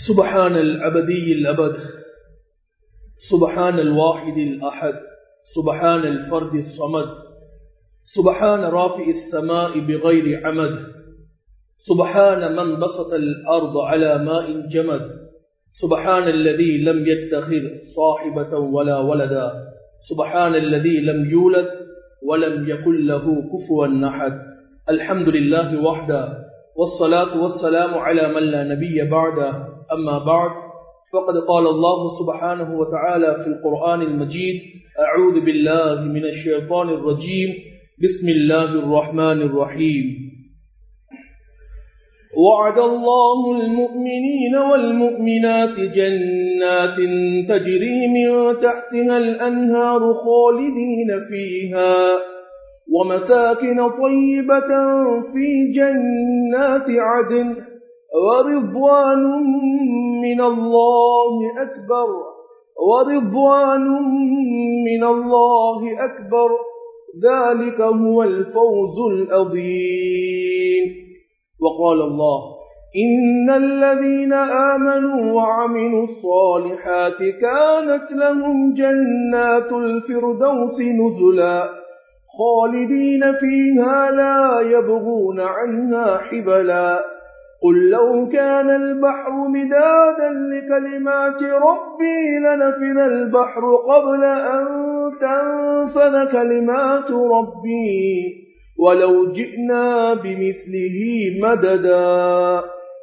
سبحان الأبدي الأبد سبحان الواحد الأحد سبحان الفرد الصمد سبحان رافع السماء بغير عمد سبحان من بسط الأرض على ماء جمد سبحان الذي لم يتخذ صاحبة ولا ولدا سبحان الذي لم يولد ولم يكن له كفوا أحد الحمد لله وحده والصلاة والسلام على من لا نبي بعده أما بعد فقد قال الله سبحانه وتعالى في القرآن المجيد أعوذ بالله من الشيطان الرجيم بسم الله الرحمن الرحيم وعد الله المؤمنين والمؤمنات جنات تجري من تحتها الأنهار خالدين فيها ومساكن طيبة في جنات عدن ورضوان من الله أكبر ورضوان من الله أكبر ذلك هو الفوز الأظيم وقال الله إن الذين آمنوا وعملوا الصالحات كانت لهم جنات الفردوس نزلا خالدين فيها لا يبغون عنها حبلا قل لو كان البحر مدادا لكلمات ربي لنفذ البحر قبل أن تنفذ كلمات ربي ولو جئنا بمثله مددا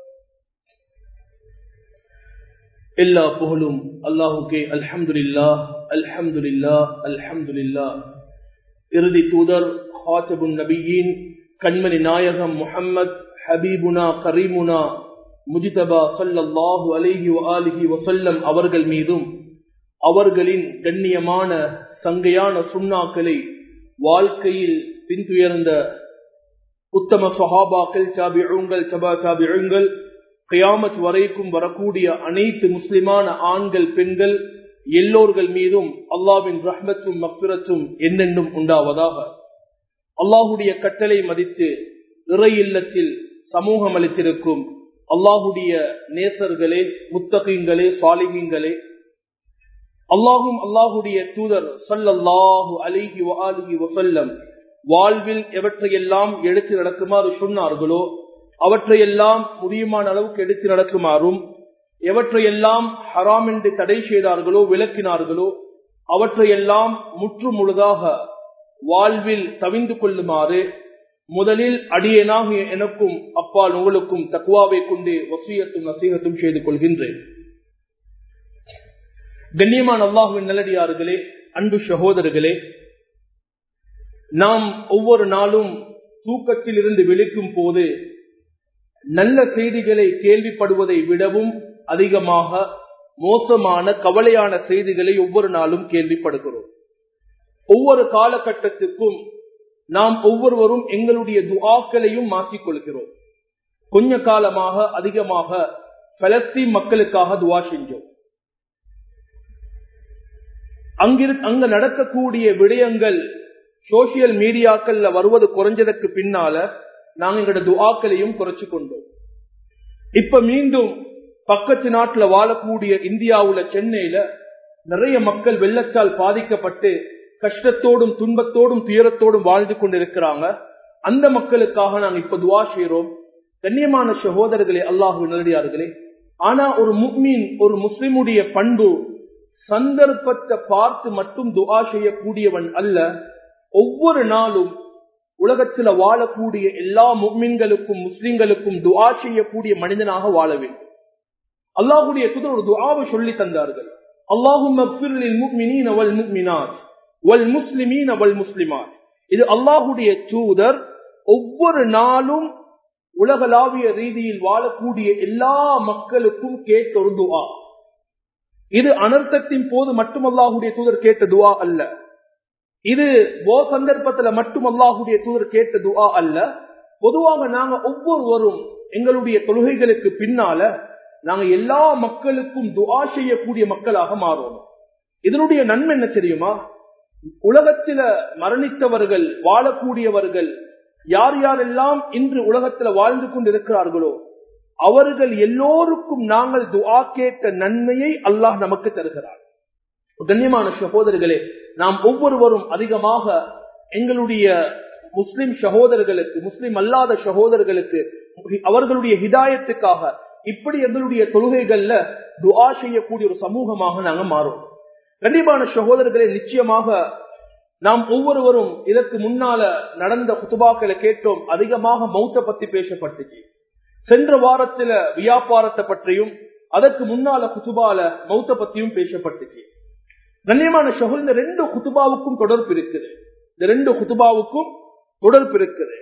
எல்லா புகழும் அல்லாஹுக்கே அல்ஹம்துலில்லா அல்ஹம்துலில்லா அல்ஹம்துலில்லா இறுதி தூதர் ஹாத்தபுன் நபியின் கண்மணி நாயகம் முஹம்மத் ஹபீபுனா கரீமுனா முஜிதபா சல்லல்லாஹு அலைஹி ஆலிஹி வசல்லம் அவர்கள் மீதும் அவர்களின் கண்ணியமான சங்கையான சுண்ணாக்களை வாழ்க்கையில் பின்துயர்ந்த உத்தம சஹாபாக்கள் சாபிழுங்கள் சபா சாபிழுங்கள் கயாமத் வரைக்கும் வரக்கூடிய அனைத்து முஸ்லிமான ஆண்கள் பெண்கள் எல்லோர்கள் மீதும் அல்லாவின் ரஹ்மத்தும் மக்பிரத்தும் என்னென்னும் உண்டாவதாக அல்லாஹுடைய கட்டளை மதித்து இறை இல்லத்தில் சமூகம் அளித்திருக்கும் அல்லாஹுடைய நேசர்களே முத்தகங்களே சாலிகங்களே அல்லாஹும் அல்லாஹுடைய தூதர் சல்லல்லாஹு அலிஹி அலிஹி வசல்லம் வாழ்வில் எவற்றையெல்லாம் எடுத்து நடக்குமாறு சொன்னார்களோ அவற்றையெல்லாம் முடியுமான அளவுக்கு எடுத்து நடக்குமாறும் எவற்றையெல்லாம் ஹராம் என்று தடை செய்தார்களோ விளக்கினார்களோ அவற்றையெல்லாம் முற்று முழுதாக வாழ்வில் தவிந்து கொள்ளுமாறு முதலில் அடியனாக எனக்கும் அப்பால் உங்களுக்கும் தக்குவாவை கொண்டு வசியத்தும் நசீகத்தும் செய்து கொள்கின்றேன் கண்ணியமான அல்லாஹுவின் நல்லடியார்களே அன்பு சகோதரர்களே நாம் ஒவ்வொரு நாளும் தூக்கத்தில் இருந்து விழிக்கும் போது நல்ல செய்திகளை கேள்விப்படுவதை விடவும் அதிகமாக மோசமான கவலையான செய்திகளை ஒவ்வொரு நாளும் கேள்விப்படுகிறோம் ஒவ்வொரு காலகட்டத்துக்கும் நாம் ஒவ்வொருவரும் எங்களுடைய துஆக்களையும் மாற்றிக்கொள்கிறோம் கொஞ்ச காலமாக அதிகமாக பலஸ்தீன் மக்களுக்காக துவா செஞ்சோம் அங்கிரு அங்க நடக்கக்கூடிய விடயங்கள் சோசியல் மீடியாக்கள்ல வருவது குறைஞ்சதற்கு பின்னால நாங்க எங்களோட துஆக்களையும் குறைச்சு கொண்டோம் இப்ப மீண்டும் பக்கத்து நாட்டுல வாழக்கூடிய இந்தியாவுல சென்னையில நிறைய மக்கள் வெள்ளத்தால் பாதிக்கப்பட்டு கஷ்டத்தோடும் துன்பத்தோடும் துயரத்தோடும் வாழ்ந்து கொண்டிருக்கிறாங்க அந்த மக்களுக்காக நாங்க இப்ப துவா செய்யறோம் கண்ணியமான சகோதரர்களே அல்லாஹு நல்லடியார்களே ஆனா ஒரு முக்மீன் ஒரு முஸ்லிமுடைய பண்பு சந்தர்ப்பத்தை பார்த்து மட்டும் துவா செய்யக்கூடியவன் அல்ல ஒவ்வொரு நாளும் உலகத்துல வாழக்கூடிய எல்லா முக்மீன்களுக்கும் முஸ்லிம்களுக்கும் துவா செய்யக்கூடிய மனிதனாக வாழ வேண்டும் அல்லாஹுடைய துதர் ஒரு துவாவை சொல்லி தந்தார்கள் அல்லாஹும் வல் முஸ்லிமீன் அவள் முஸ்லிமான் இது அல்லாஹுடைய தூதர் ஒவ்வொரு நாளும் உலகளாவிய ரீதியில் வாழக்கூடிய எல்லா மக்களுக்கும் கேட்ட ஒரு துவா இது அனர்த்தத்தின் போது மட்டும் அல்லாஹுடைய தூதர் கேட்ட துவா அல்ல இது ஓ சந்தர்ப்பத்துல மட்டும் அல்லாஹுடைய தூதர் கேட்ட துவா அல்ல பொதுவாக நாங்க ஒவ்வொருவரும் எங்களுடைய தொழுகைகளுக்கு பின்னால நாங்க எல்லா மக்களுக்கும் துவா செய்யக்கூடிய மக்களாக மாறுவோம் இதனுடைய நன்மை என்ன தெரியுமா உலகத்தில மரணித்தவர்கள் வாழக்கூடியவர்கள் யார் யாரெல்லாம் இன்று உலகத்துல வாழ்ந்து கொண்டிருக்கிறார்களோ அவர்கள் எல்லோருக்கும் நாங்கள் துஆ கேட்ட நன்மையை அல்லாஹ் நமக்கு தருகிறார் கண்ணியமான சகோதரர்களே நாம் ஒவ்வொருவரும் அதிகமாக எங்களுடைய முஸ்லிம் சகோதரர்களுக்கு முஸ்லிம் அல்லாத சகோதரர்களுக்கு அவர்களுடைய ஹிதாயத்துக்காக இப்படி எங்களுடைய தொழுகைகள்ல துஆ செய்யக்கூடிய ஒரு சமூகமாக நாங்க மாறும் கண்டிப்பான சகோதரர்களே நிச்சயமாக நாம் ஒவ்வொருவரும் இதற்கு முன்னால நடந்த குத்துபாக்களை கேட்டோம் அதிகமாக மௌத்த பத்தி பேசப்பட்டுச்சு சென்ற வாரத்துல வியாபாரத்தை பற்றியும் அதற்கு முன்னால குத்துபால மௌத்த பத்தியும் பேசப்பட்டுச்சு கண்ணியமான சகோதர இந்த ரெண்டு குத்துபாவுக்கும் தொடர்பு இருக்குது இந்த ரெண்டு குத்துபாவுக்கும் தொடர்பு இருக்குது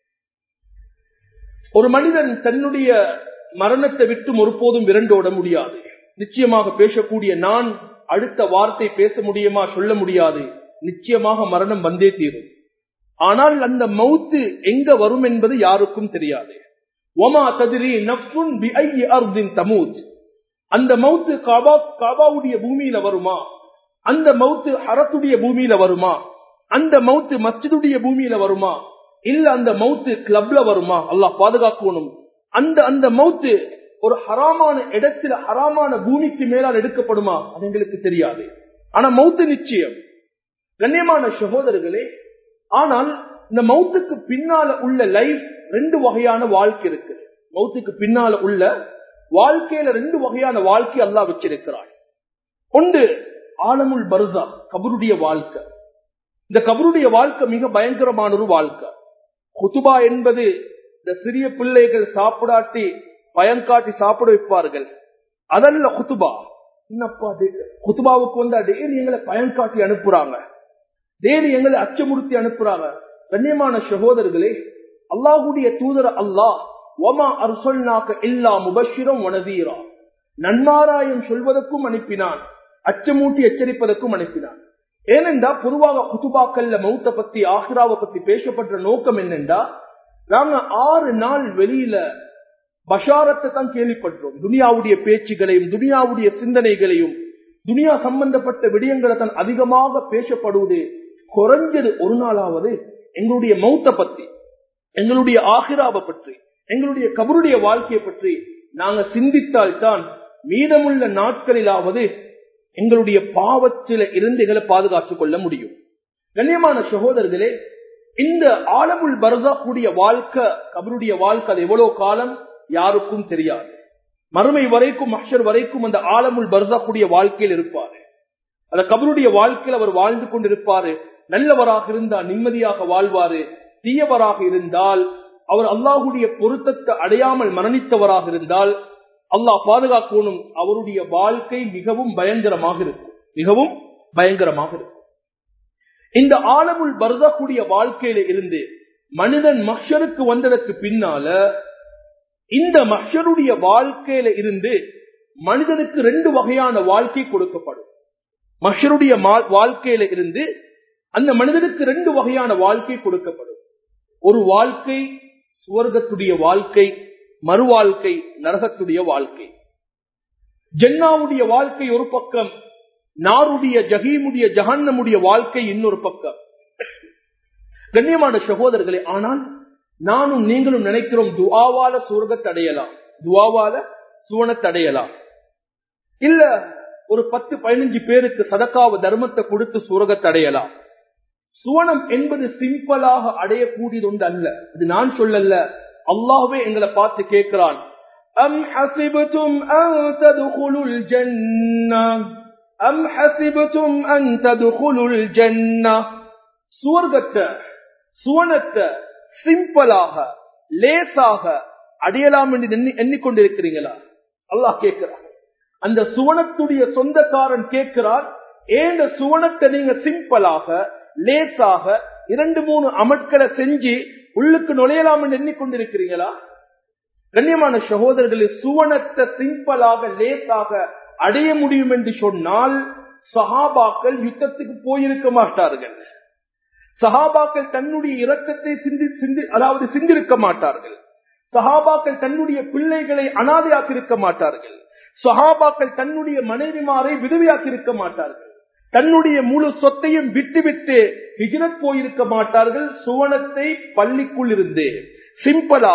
ஒரு மனிதன் தன்னுடைய மரணத்தை விட்டு ஒருபோதும் விரண்டோட முடியாது நிச்சயமாக பேசக்கூடிய நான் அடுத்த வார்த்தை பேச முடியுமா சொல்ல முடியாது நிச்சயமாக மரணம் வந்தே தீரும் ஆனால் அந்த மவுத்து எங்க வரும் என்பது யாருக்கும் தெரியாது ஒமா ததிரி நப்சுன் பி ஐ அர்தின் தமூத் அந்த மவுத்து காபா காபாவுடைய பூமியில வருமா அந்த மவுத்து ஹரத்துடைய பூமியில வருமா அந்த மவுத்து மஸ்ஜிதுடைய பூமியில வருமா இல்ல அந்த மவுத்து கிளப்ல வருமா அல்லாஹ் பாதுகாக்கணும் அந்த அந்த மவுத்து ஒரு ஹராமான இடத்துல ஹராமான பூமிக்கு மேலால் எடுக்கப்படுமா அது எங்களுக்கு தெரியாது ஆனா மவுத்து நிச்சயம் கண்ணியமான சகோதரர்களே ஆனால் இந்த மவுத்துக்கு பின்னால உள்ள லைஃப் ரெண்டு வகையான வாழ்க்கை இருக்குது மவுத்துக்கு பின்னால உள்ள வாழ்க்கையில ரெண்டு வகையான வாழ்க்கை அல்லாஹ் வச்சிருக்கிறான் ஒன்று ஆலமுல் பர்சா கபருடைய வாழ்க்கை இந்த கபருடைய வாழ்க்கை மிக பயங்கரமான ஒரு வாழ்க்கை குத்துபா என்பது இந்த சிறிய பிள்ளைகள் சாப்பிடாட்டி பயங்காட்டி சாப்பிட வைப்பார்கள் அதல்ல குத்துபா என்னப்பா குத்துபாவுக்கு வந்து டெய்லி எங்களை பயன்காட்டி அனுப்புறாங்க டெய்லி எங்களை அச்சமுறுத்தி அனுப்புறாங்க கண்ணியமான சகோதரர்களே அல்லாஹுடைய தூதர் அல்லாஹ் ஒமா அர்சொல்நாக்க இல்லா முபஷிரம் வனதீரா நன்மாராயம் சொல்வதற்கும் அனுப்பினான் அச்சமூட்டி எச்சரிப்பதற்கும் அனுப்பினான் ஏனென்றா பொதுவாக குத்துபாக்கல்ல மௌத்த பத்தி ஆஹ்ராவை பத்தி பேசப்பட்ட நோக்கம் என்னென்றா நாங்க ஆறு நாள் வெளியில பஷாரத்தை தான் கேள்விப்பட்டோம் துனியாவுடைய பேச்சுகளையும் துனியாவுடைய சிந்தனைகளையும் துனியா சம்பந்தப்பட்ட விடயங்களை தான் அதிகமாக பேசப்படுவது குறைஞ்சது ஒரு நாளாவது எங்களுடைய மௌத்த பத்தி எங்களுடைய ஆஹிராவை பற்றி எங்களுடைய கபருடைய வாழ்க்கையை பற்றி நாங்க சிந்தித்தால் தான் மீதமுள்ள நாட்களிலாவது எங்களுடைய பாவத்தில இருந்து எங்களை பாதுகாத்துக் கொள்ள முடியும் கண்ணியமான சகோதரர்களே இந்த ஆலமுள் பரதா கூடிய வாழ்க்கை கபருடைய வாழ்க்கை அது எவ்வளவு காலம் யாருக்கும் தெரியாது மறுமை வரைக்கும் மஷர் வரைக்கும் அந்த ஆலமுள் பரதா கூடிய வாழ்க்கையில் இருப்பாரு அந்த கபருடைய வாழ்க்கையில் அவர் வாழ்ந்து கொண்டிருப்பாரு நல்லவராக இருந்தால் நிம்மதியாக வாழ்வாரு தீயவராக இருந்தால் அவர் அல்லாஹுடைய பொருத்தத்தை அடையாமல் மரணித்தவராக இருந்தால் அல்லாஹ் பாதுகாக்கணும் அவருடைய வாழ்க்கை மிகவும் பயங்கரமாக இருக்கும் மிகவும் பயங்கரமாக இருக்கும் இந்த ஆலமுள் பருதக்கூடிய வாழ்க்கையில இருந்து மனிதன் மஷருக்கு வந்ததற்கு பின்னால இந்த மஷருடைய வாழ்க்கையில இருந்து மனிதனுக்கு ரெண்டு வகையான வாழ்க்கை கொடுக்கப்படும் மஷருடைய வாழ்க்கையில இருந்து அந்த மனிதனுக்கு ரெண்டு வகையான வாழ்க்கை கொடுக்கப்படும் ஒரு வாழ்க்கை சுவர்க்கத்துடைய வாழ்க்கை மறு வாழ்க்கை நரகத்துடைய வாழ்க்கை ஜென்னாவுடைய வாழ்க்கை ஒரு பக்கம் நாருடைய ஜகீமுடைய ஜஹன்னமுடைய வாழ்க்கை இன்னொரு பக்கம் கண்ணியமான சகோதரர்களே ஆனால் நானும் நீங்களும் நினைக்கிறோம் துவாவால சுவர்க்கத்தை அடையலாம் துவாவால சுவனத்தை அடையலாம் இல்ல ஒரு பத்து பதினஞ்சு பேருக்கு சதக்காவ தர்மத்தை கொடுத்து சுவர்க்கத்தை அடையலாம் சுவனம் என்பது சிம்பிளாக அடையக்கூடியது ஒன்று அல்ல இது நான் சொல்லல அல்லாஹ்வே எங்களை பார்த்து கேட்கிறான் அம் ஹசிபத்தும் அன் ததுகுலுல் ஜன்னா அம் ஹசிபத்தும் அன் ததுகுலுல் ஜன்னா சுவர்க்கத்தை சுவனத்தை சிம்பிளாக லேசாக அடையலாம் என்று எண்ணி எண்ணிக்கொண்டிருக்கிறீங்களா அல்லாஹ் கேட்கிறார் அந்த சுவனத்துடைய சொந்தக்காரன் கேட்கிறார் ஏந்த சுவனத்தை நீங்க சிம்பிளாக லேசாக இரண்டு மூணு அமட்களை செஞ்சு உள்ளுக்கு நுழையலாம் என்று எண்ணிக்கொண்டிருக்கிறீங்களா கண்ணியமான சகோதரர்களில் சுவனத்தை சிம்பிளாக லேசாக அடைய முடியும் என்று சொன்னால் சஹாபாக்கள் யுத்தத்துக்கு போயிருக்க மாட்டார்கள் சஹாபாக்கள் தன்னுடைய இரக்கத்தை சிந்தி சிந்தி அதாவது சிந்திருக்க மாட்டார்கள் சஹாபாக்கள் தன்னுடைய பிள்ளைகளை அனாதையாக்கிருக்க மாட்டார்கள் சஹாபாக்கள் தன்னுடைய மனைவிமாரை விதவையாக்கிருக்க மாட்டார்கள் தன்னுடைய முழு சொத்தையும் விட்டுவிட்டு ஹிஜ்ரத் போயிருக்க மாட்டார்கள் சுவனத்தை பள்ளிக்குள் இருந்து சிம்பிளாக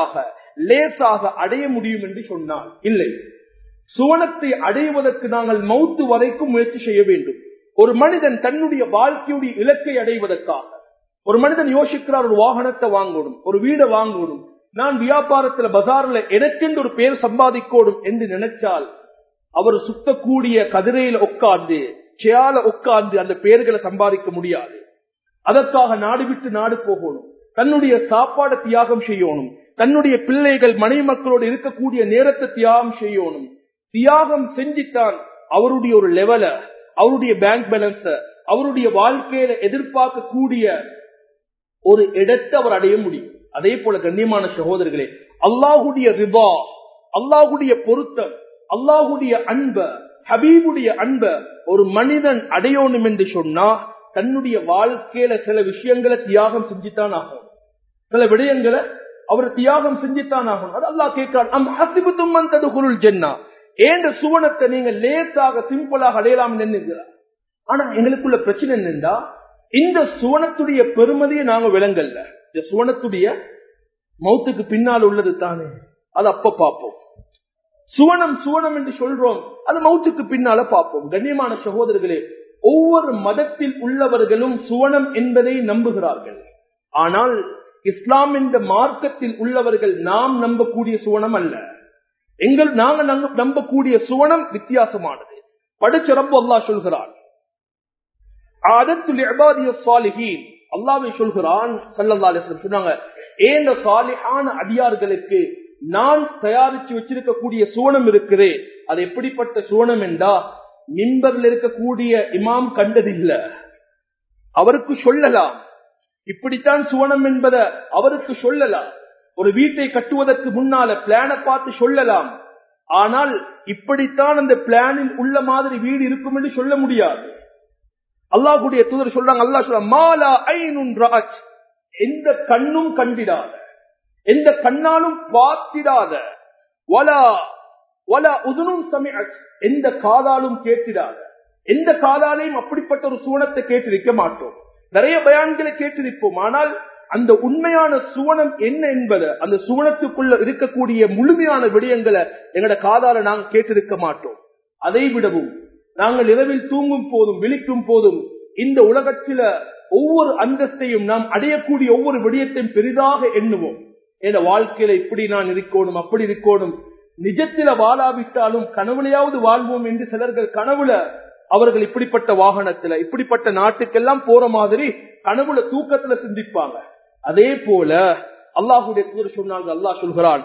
லேசாக அடைய முடியும் என்று சொன்னார் இல்லை சுவனத்தை அடைவதற்கு நாங்கள் மௌத்து வரைக்கும் முயற்சி செய்ய வேண்டும் ஒரு மனிதன் தன்னுடைய வாழ்க்கையுடைய இலக்கை அடைவதற்காக ஒரு மனிதன் யோசிக்கிறார் ஒரு வாகனத்தை வாங்கணும் ஒரு வீடை வாங்கணும் நான் வியாபாரத்துல பஜார்ல எனக்கென்று ஒரு பேர் சம்பாதிக்கணும் என்று நினைச்சால் அவர் சுத்தக்கூடிய கதிரையில உட்கார்ந்து சேல உட்கார்ந்து அந்த பேர்களை சம்பாதிக்க முடியாது அதற்காக நாடு விட்டு நாடு போகணும் தன்னுடைய சாப்பாடை தியாகம் செய்யணும் தன்னுடைய பிள்ளைகள் மனைவி மக்களோடு இருக்கக்கூடிய நேரத்தை தியாகம் செய்யணும் தியாகம் செஞ்சுத்தான் அவருடைய ஒரு லெவல அவருடைய பேங்க் பேலன்ஸ அவருடைய வாழ்க்கையில எதிர்பார்க்கக்கூடிய ஒரு இடத்தை அவர் அடைய முடியும் அதே போல கண்ணியமான சகோதரர்களே அல்லாஹுடைய ரிபா அல்லாஹுடைய பொருத்தம் அல்லாஹுடைய அன்ப ஹபீபுடைய அன்ப ஒரு மனிதன் அடையணும் என்று சொன்னா தன்னுடைய வாழ்க்கையில சில விஷயங்களை தியாகம் செஞ்சுத்தான் ஆகும் சில விடயங்களை அவர் தியாகம் செஞ்சுத்தான் ஆகும் அது அல்லாஹ் கேட்கிறான் அம் ஹசிபுத்தும் வந்தது குருள் ஜென்னா ஏன்ற சுவனத்தை நீங்க லேசாக சிம்பிளாக அடையலாம் நின்னுகிறார் ஆனா எங்களுக்குள்ள பிரச்சனை என்னண்டா இந்த சுவனத்துடைய பெருமதியை நாங்க விளங்கல்ல இந்த சுவனத்துடைய மௌத்துக்கு பின்னால் உள்ளது தானே அது அப்ப பார்ப்போம் சுவனம் சுவனம் என்று சொல்றோம் அது மௌத்துக்கு பின்னால பார்ப்போம் கண்ணியமான சகோதரர்களே ஒவ்வொரு மதத்தில் உள்ளவர்களும் சுவனம் என்பதை நம்புகிறார்கள் ஆனால் இஸ்லாம் என்ற மார்க்கத்தில் உள்ளவர்கள் நாம் நம்பக்கூடிய சுவனம் அல்ல எங்கள் நாங்க நம்பக்கூடிய சுவனம் வித்தியாசமானது படிச்ச ரப்பு அல்லாஹ் சொல்கிறான் அல்லாவை சொல்கிறான் சொன்னாங்க ஏந்த சாலிஹான அடியார்களுக்கு நான் தயாரிச்சு வச்சிருக்கக்கூடிய சுவனம் இருக்குது அது எப்படிப்பட்ட சுவனம் என்றா மின்பரில் இருக்கக்கூடிய இமாம் கண்டதில்ல அவருக்கு சொல்லலாம் இப்படித்தான் சுவனம் என்பதை அவருக்கு சொல்லலாம் ஒரு வீட்டை கட்டுவதற்கு முன்னால பிளான பார்த்து சொல்லலாம் ஆனால் இப்படித்தான் அந்த பிளானில் உள்ள மாதிரி வீடு இருக்கும் என்று சொல்ல முடியாது அல்லாஹுடைய தூதர் சொல்றாங்க அல்லா சொல்ல மாலா ஐநுன் ராஜ் எந்த கண்ணும் கண்டிடாத எந்த கண்ணாலும் பார்த்திடாத வலா வலா உதுனும் சமய எந்த காதாலும் கேட்டிடாத எந்த காதாலையும் அப்படிப்பட்ட ஒரு சூனத்தை கேட்டிருக்க மாட்டோம் நிறைய பயான்களை கேட்டிருப்போம் ஆனால் அந்த உண்மையான சுவனம் என்ன என்பதை அந்த சுவனத்துக்குள்ள இருக்கக்கூடிய முழுமையான விடயங்களை எங்கட காதால நாங்கள் கேட்டிருக்க மாட்டோம் அதை விடவும் நாங்கள் இரவில் தூங்கும் போதும் விழிக்கும் போதும் இந்த உலகத்தில ஒவ்வொரு அந்தஸ்தையும் நாம் அடையக்கூடிய ஒவ்வொரு விடயத்தையும் பெரிதாக எண்ணுவோம் என் வாழ்க்கையில இப்படி நான் இருக்கணும் அப்படி இருக்கணும் நிஜத்தில வாழாவிட்டாலும் கனவுலையாவது வாழ்வோம் என்று சிலர்கள் கனவுல அவர்கள் இப்படிப்பட்ட வாகனத்துல இப்படிப்பட்ட நாட்டுக்கெல்லாம் போற மாதிரி கனவுல தூக்கத்துல சிந்திப்பாங்க அதே போல அல்லாஹுடைய தூதர் சொன்னாங்க அல்லாஹ் சொல்கிறான்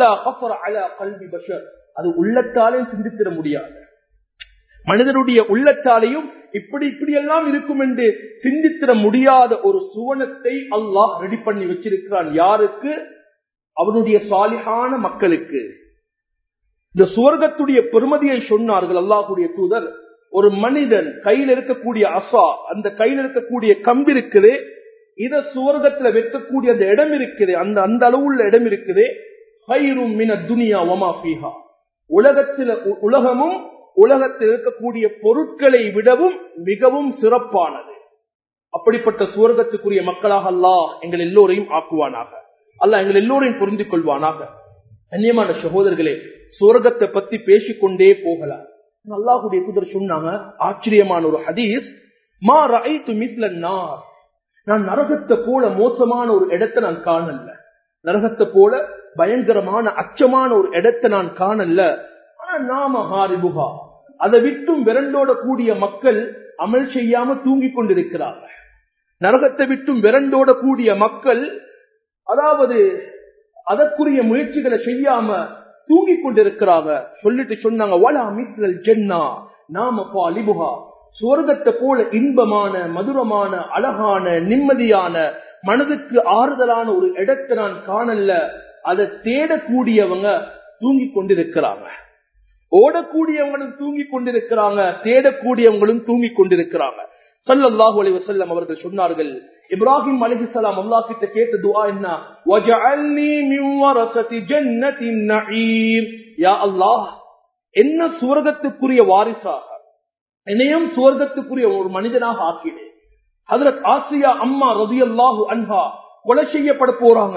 அது உள்ளத்தாலே சிந்தித்திட முடியாது மனிதனுடைய உள்ளத்தாலையும் இப்படி இப்படி எல்லாம் இருக்கும் என்று சிந்தித்திட முடியாத ஒரு சுவனத்தை அல்லாஹ் ரெடி பண்ணி வச்சிருக்கிறான் யாருக்கு அவனுடைய சாலிகான மக்களுக்கு இந்த சுவர்க்கத்துடைய பெருமதியை சொன்னார்கள் அல்லாஹுடைய தூதர் ஒரு மனிதன் கையில் இருக்கக்கூடிய அசா அந்த கையில் இருக்கக்கூடிய கம்பு இருக்குது இத சுவர்க்கத்துல வைக்கக்கூடிய அந்த இடம் இருக்குது அந்த அந்த அளவுள்ள இடம் இருக்குது துனியா ஒமா பீஹா உலகத்தில் உலகமும் உலகத்தில் இருக்கக்கூடிய பொருட்களை விடவும் மிகவும் சிறப்பானது அப்படிப்பட்ட சுவர்க்கத்துக்குரிய மக்களாக அல்லாஹ் எங்கள் எல்லோரையும் ஆக்குவானாக அல்லாஹ் எங்கள் எல்லோரையும் புரிந்து கொள்வானாக கண்ணியமான சகோதரர்களே சுவர்க்கத்தை பத்தி பேசிக்கொண்டே போகலாம் அல்லாஹுடைய குதிரை சொன்னாங்க ஆச்சரியமான ஒரு ஹதீஸ் மா ரைத்து மிஸ்ல நார் நான் நரகத்தை போல மோசமான ஒரு இடத்தை நான் காணல நரகத்தை போல பயங்கரமான அச்சமான ஒரு இடத்தை நான் காணல ஆனா நாம ஹாரிபுகா அதை விட்டும் விரண்டோட கூடிய மக்கள் அமல் செய்யாம தூங்கி கொண்டிருக்கிறாங்க நரகத்தை விட்டும் விரண்டோட கூடிய மக்கள் அதாவது அதற்குரிய முயற்சிகளை செய்யாம தூங்கி கொண்டிருக்கிறாங்க சொல்லிட்டு சொன்னாங்க வலா மிஸ்ரல் ஜென்னா நாம பாலிபுகா சுவர்க்கத்தை போல இன்பமான மதுரமான அழகான நிம்மதியான மனதுக்கு ஆறுதலான ஒரு இடத்தை நான் காணல அதை தேடக்கூடியவங்க தூங்கி கொண்டிருக்கிறாங்க ஓடக்கூடியவங்களும் தூங்கி கொண்டிருக்கிறாங்க தேடக்கூடியவங்களும் தூங்கி கொண்டிருக்கிறாங்க சல்லல்லாஹு அலைஹி வஸல்லம் அவர்கள் சொன்னார்கள் இப்ராஹிம் அலைஹிஸ்ஸலாம் அல்லாஹ் கிட்ட கேட்ட துஆ என்ன வஜஅல்னி மின் வரஸதி ஜன்னத்தின் நஈம் யா அல்லாஹ் என்ன சுவர்க்கத்துக்குரிய வாரிசாக என்னையும் சுவர்க்கத்துக்குரிய ஒரு மனிதனாக ஆக்கினேன் ஹதரத் ஆசியா அம்மா ரதியல்லாஹு அன்ஹா கொலை செய்யப்பட போறாங்க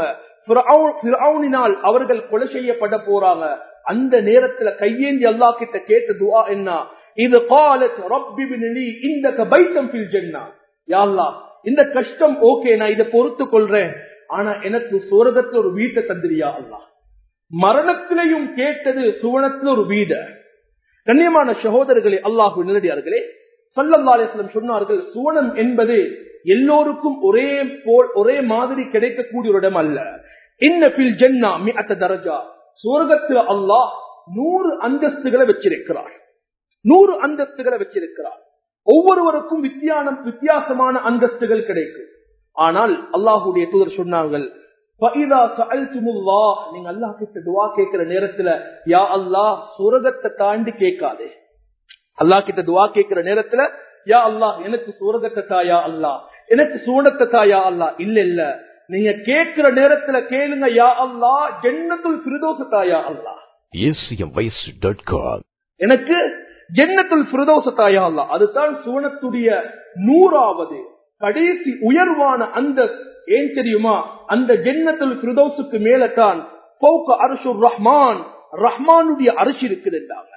ஃபிரௌனினால் அவர்கள் கொலை செய்யப்பட போறாங்க அந்த நேரத்துல கையேந்தி அல்லாஹ் கிட்ட கேட்ட துஆ என்ன இது காலத் ரப்பி பினி இந்தக பைத்தம் ஃபில் ஜன்னா யா அல்லாஹ் இந்த கஷ்டம் ஓகே நான் இதை பொறுத்து கொள்றேன் ஆனா எனக்கு சுவர்க்கத்துல ஒரு வீட்டை தந்திரியா அல்லாஹ் மரணத்திலையும் கேட்டது சுவனத்துல ஒரு வீட கண்ணியமான சகோதரர்களே அல்லாஹு நிலடியார்களே சல்லல்லாஸ்லம் சொன்னார்கள் சுவனம் என்பது எல்லோருக்கும் ஒரே போல் ஒரே மாதிரி கிடைக்கக்கூடிய ஒரு இடம் அல்ல இன்னபில் ஜென்னா மிஅத்த தரஜா சுவர்க்கத்துல அல்லாஹ் நூறு அந்தஸ்துகளை வச்சிருக்கிறார் நூறு அந்தஸ்துகளை வச்சிருக்கிறார் ஒவ்வொருவருக்கும் வித்தியானம் வித்தியாசமான அந்தஸ்துகள் கிடைக்கும் ஆனால் அல்லாஹுடைய தூதர் சொன்னார்கள் நீங்க அல்லா கிட்ட துவா கேட்கிற நேரத்துல யா அல்லாஹ் சுரகத்தை தாண்டி கேட்காதே அல்லா கிட்ட துவா கேட்கிற நேரத்துல யா அல்லாஹ் எனக்கு சுரகத்தை தாயா அல்லா எனக்கு சூனத்தை தாயா அல்லா இல்ல இல்ல நீங்க கேட்கிற நேரத்துல கேளுங்க யா அல்லா ஜென்னத்துல் பிரதோஷ தாயா அல்லா எனக்கு ஜென்னத்துல் பிரதோஷ தாயா அல்லா அதுதான் சூனத்துடைய நூறாவது கடைசி உயர்வான அந்த ஏன் தெரியுமா அந்த ஜென்னத்துல் பிரதோசுக்கு மேலதான் அரிசுர் ரஹ்மான் ரஹ்மானுடைய அரிசி இருக்குதுன்றாங்க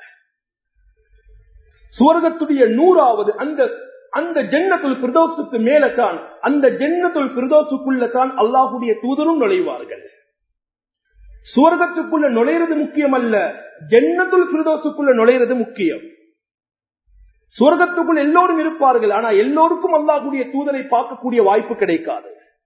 சுவர்க்கத்துடைய நூறாவது அந்த அந்த ஜென்னத்துல் பிரதோசுக்கு மேலதான் அந்த ஜென்னத்துல் பிரதோசுக்குள்ள தான் அல்லாஹுடைய தூதரும் நுழைவார்கள் சுவர்க்கத்துக்குள்ள நுழையிறது முக்கியம் அல்ல ஜென்னத்துல் பிரதோசுக்குள்ள நுழையிறது முக்கியம் சுவர்க்கத்துக்குள் எல்லோரும் இருப்பார்கள் ஆனா எல்லோருக்கும் அல்லாஹுடைய தூதரை பார்க்கக்கூடிய வாய்ப்பு கிடைக்காது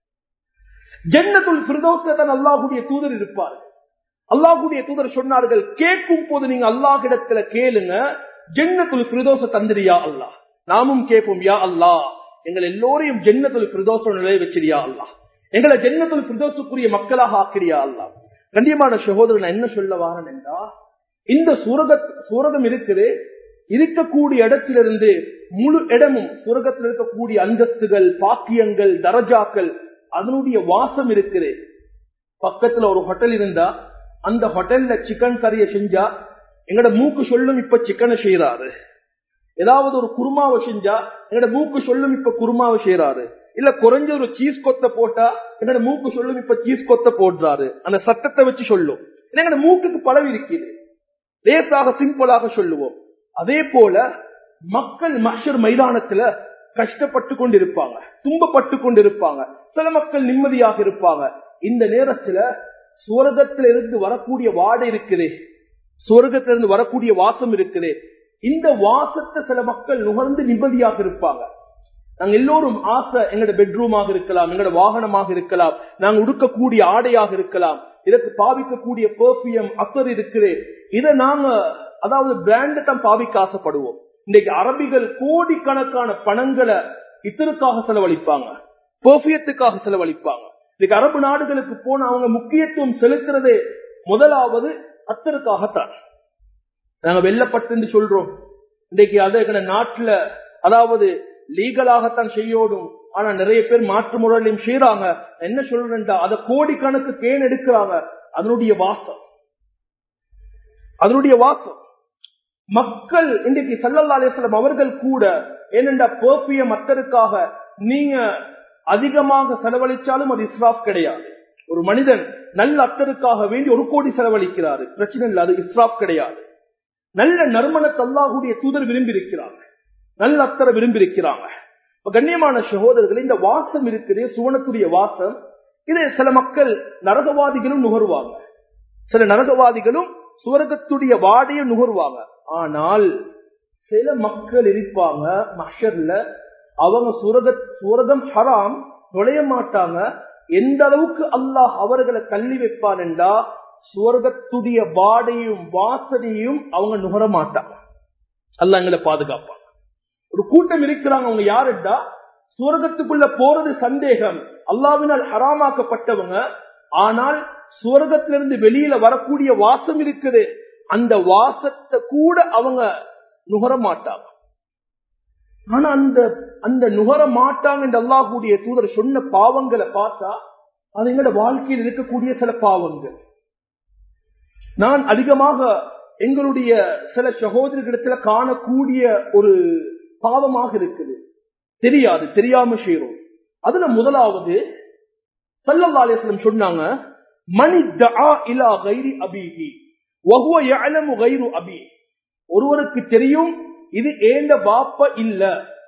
ஜன்னத்துல் பிரதோஷத்தான் அல்லாஹுடைய தூதர் இருப்பார்கள் அல்லாஹுடைய தூதர் சொன்னார்கள் கேட்கும் போது நீங்க அல்லாஹிடத்துல கேளுங்க ஜன்னத்துல் பிரதோஷ தந்திரியா அல்லாஹ் நாமும் கேட்போம் யா அல்லாஹ் எங்கள் எல்லோரையும் ஜன்னத்துல் பிரதோஷ நிலைய வச்சிரியா அல்லாஹ் எங்களை ஜன்னத்துல் பிரதோஷக்குரிய மக்களாக ஆக்கிறியா அல்லாஹ் கண்டியமான சகோதரன் என்ன சொல்ல வாரன் என்றா இந்த சூரக சூரகம் இருக்குது இருக்கக்கூடிய இடத்திலிருந்து முழு இடமும் சுரகத்தில் இருக்கக்கூடிய அந்தஸ்துகள் பாக்கியங்கள் தரஜாக்கள் அதனுடைய வாசம் இருக்குது பக்கத்துல ஒரு ஹோட்டல் இருந்தா அந்த ஹோட்டல்ல சிக்கன் கறியை செஞ்சா எங்கட மூக்கு சொல்லும் இப்ப சிக்கனை செய்யறாரு ஏதாவது ஒரு குருமாவை செஞ்சா எங்கட மூக்கு சொல்லும் இப்ப குருமாவை செய்யறாரு இல்ல குறைஞ்ச ஒரு சீஸ் கொத்த போட்டா எங்கட மூக்கு சொல்லும் இப்ப சீஸ் கொத்த போடுறாரு அந்த சத்தத்தை வச்சு சொல்லும் எங்கட மூக்குக்கு பழவி இருக்குது லேசாக சிம்பிளாக சொல்லுவோம் அதே போல மக்கள் மஷர் மைதானத்துல கஷ்டப்பட்டு கொண்டிருப்பாங்க துன்பப்பட்டு கொண்டிருப்பாங்க சில மக்கள் நிம்மதியாக இருப்பாங்க இந்த நேரத்துல சுவர்க்கத்தில இருந்து வரக்கூடிய வாடை இருக்குது சுவர்க்கத்திலிருந்து வரக்கூடிய வாசம் இருக்குது இந்த வாசத்தை சில மக்கள் நுகர்ந்து நிம்மதியாக இருப்பாங்க நாங்க எல்லோரும் ஆசை எங்களோட பெட்ரூமாக இருக்கலாம் எங்களோட வாகனமாக இருக்கலாம் நாங்க உடுக்கக்கூடிய ஆடையாக இருக்கலாம் இதற்கு பாவிக்கக்கூடிய பெர்ஃபியம் அசர் இருக்குது இதை நாங்க அதாவது பிராண்ட் தான் பாவிக்க ஆசைப்படுவோம் இன்னைக்கு அரபிகள் கோடிக்கணக்கான பணங்களை இதற்காக செலவழிப்பாங்க பெர்ஃபியத்துக்காக செலவழிப்பாங்க இன்னைக்கு அரபு நாடுகளுக்கு போன அவங்க முக்கியத்துவம் செலுத்துறதே முதலாவது அத்தருக்காகத்தான் நாங்க வெள்ளப்பட்டு சொல்றோம் இன்னைக்கு அதை நாட்டுல அதாவது லீகலாகத்தான் செய்யோடும் ஆனா நிறைய பேர் மாற்று முறையிலும் செய்யறாங்க என்ன சொல்றேன்டா அதை கோடிக்கணக்கு கேன் எடுக்கிறாங்க அதனுடைய வாசம் அதனுடைய வாசம் மக்கள் இன்றைக்கு சல்லல்லா அலிஸ்லாம் அவர்கள் கூட ஏனென்றா பேர்பிய மத்தருக்காக நீங்க அதிகமாக செலவழிச்சாலும் அது இஸ்ராப் கிடையாது ஒரு மனிதன் நல்ல அத்தருக்காக வேண்டி ஒரு கோடி செலவழிக்கிறாரு பிரச்சனை இல்லை அது இஸ்ராப் கிடையாது நல்ல நறுமணத்தை அல்லாஹுடைய தூதர் விரும்பி இருக்கிறாங்க நல்ல அத்தரை விரும்பி இருக்கிறாங்க கண்ணியமான சகோதரர்கள் இந்த வாசம் இருக்குது சுவனத்துடைய வாசம் இது சில மக்கள் நரகவாதிகளும் நுகர்வாங்க சில நரகவாதிகளும் சுவர்க்கத்துடைய வாடையை நுகர்வாங்க ஆனால் சில மக்கள் இருப்பாங்க மஷர்ல அவங்க சுரக சுரகம் ஹராம் நுழைய மாட்டாங்க எந்த அளவுக்கு அல்லாஹ் அவர்களை கல்வி வைப்பான் என்றா சுவர்க்கத்துடைய வாடையும் வாசனையும் அவங்க நுகர மாட்டாங்க அல்ல எங்களை பாதுகாப்பாங்க ஒரு கூட்டம் இருக்கிறாங்க அவங்க யாருடா சுவர்க்கத்துக்குள்ள போறது சந்தேகம் அல்லாவினால் ஹராமாக்கப்பட்டவங்க ஆனால் சுவர்க்கத்திலிருந்து வெளியில வரக்கூடிய வாசம் இருக்குது அந்த வாசத்தை கூட அவங்க நுகர மாட்டாங்க ஆனா அந்த அந்த நுகர மாட்டாங்க என்று அல்லாஹுடைய தூதர் சொன்ன பாவங்களை பார்த்தா அது எங்களோட வாழ்க்கையில் இருக்கக்கூடிய சில பாவங்கள் நான் அதிகமாக எங்களுடைய சில சகோதரர்களிடத்துல காணக்கூடிய ஒரு பாவமாக இருக்குது தெரியாது தெரியாம செய்யறோம் அதுல முதலாவது சல்லல்லாசலம் சொன்னாங்க மணி இலா கைரி அபிஹி வஹுவ யஅலமு கைரு அபி ஒருவருக்கு தெரியும் இது ஏந்த வாப்ப இல்ல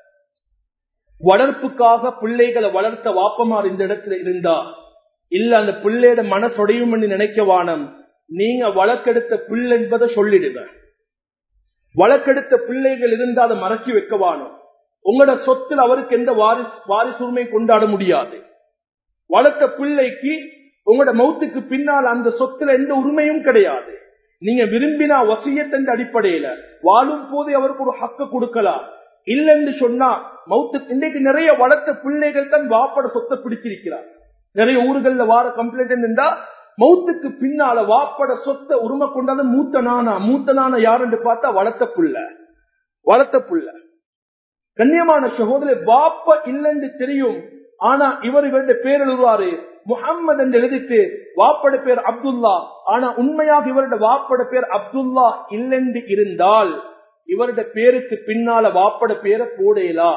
வளர்ப்புக்காக பிள்ளைகளை வளர்த்த வாப்பமார் இந்த இடத்துல இருந்தா இல்ல அந்த பிள்ளையோட மனசொடையும் நினைக்க வானம் நீங்க வழக்கெடுத்த பிள்ளை என்பதை சொல்லிடுங்க வழக்கெடுத்த பிள்ளைகள் இருந்தா அதை மறைச்சு வைக்க வானம் உங்களோட சொத்தில் அவருக்கு எந்த வாரிசு வாரிசுரிமை கொண்டாட முடியாது வளர்த்த பிள்ளைக்கு உங்களோட மௌத்துக்கு பின்னால் அந்த சொத்துல எந்த உரிமையும் கிடையாது நீங்க விரும்பினா வசியத்தின் அடிப்படையில வாழும் போதே அவருக்கு ஒரு ஹக்க கொடுக்கலாம் இல்லைன்னு சொன்னா மௌத்து இன்னைக்கு நிறைய வளர்த்த பிள்ளைகள் தான் வாப்பட சொத்தை பிடிச்சிருக்கிறார் நிறைய ஊர்கள்ல வார கம்ப்ளைண்ட் இருந்தா மௌத்துக்கு பின்னால வாப்பட சொத்தை உரிமை கொண்டாத மூத்த நானா மூத்த நானா யாருன்னு பார்த்தா வளர்த்த புள்ள வளர்த்த புள்ள கண்ணியமான சகோதரர் வாப்ப இல்லைன்னு தெரியும் ஆனா இவர் இவருடைய பேர் எழுதுவாரு முகம்மது என்று எழுதிட்டு வாப்பட பேர் அப்துல்லா ஆனா உண்மையாக இவருடைய வாப்பட பேர் அப்துல்லா இல்லென்று இருந்தால் இவருடைய பேருக்கு பின்னால வாப்பட பேரை போடையலா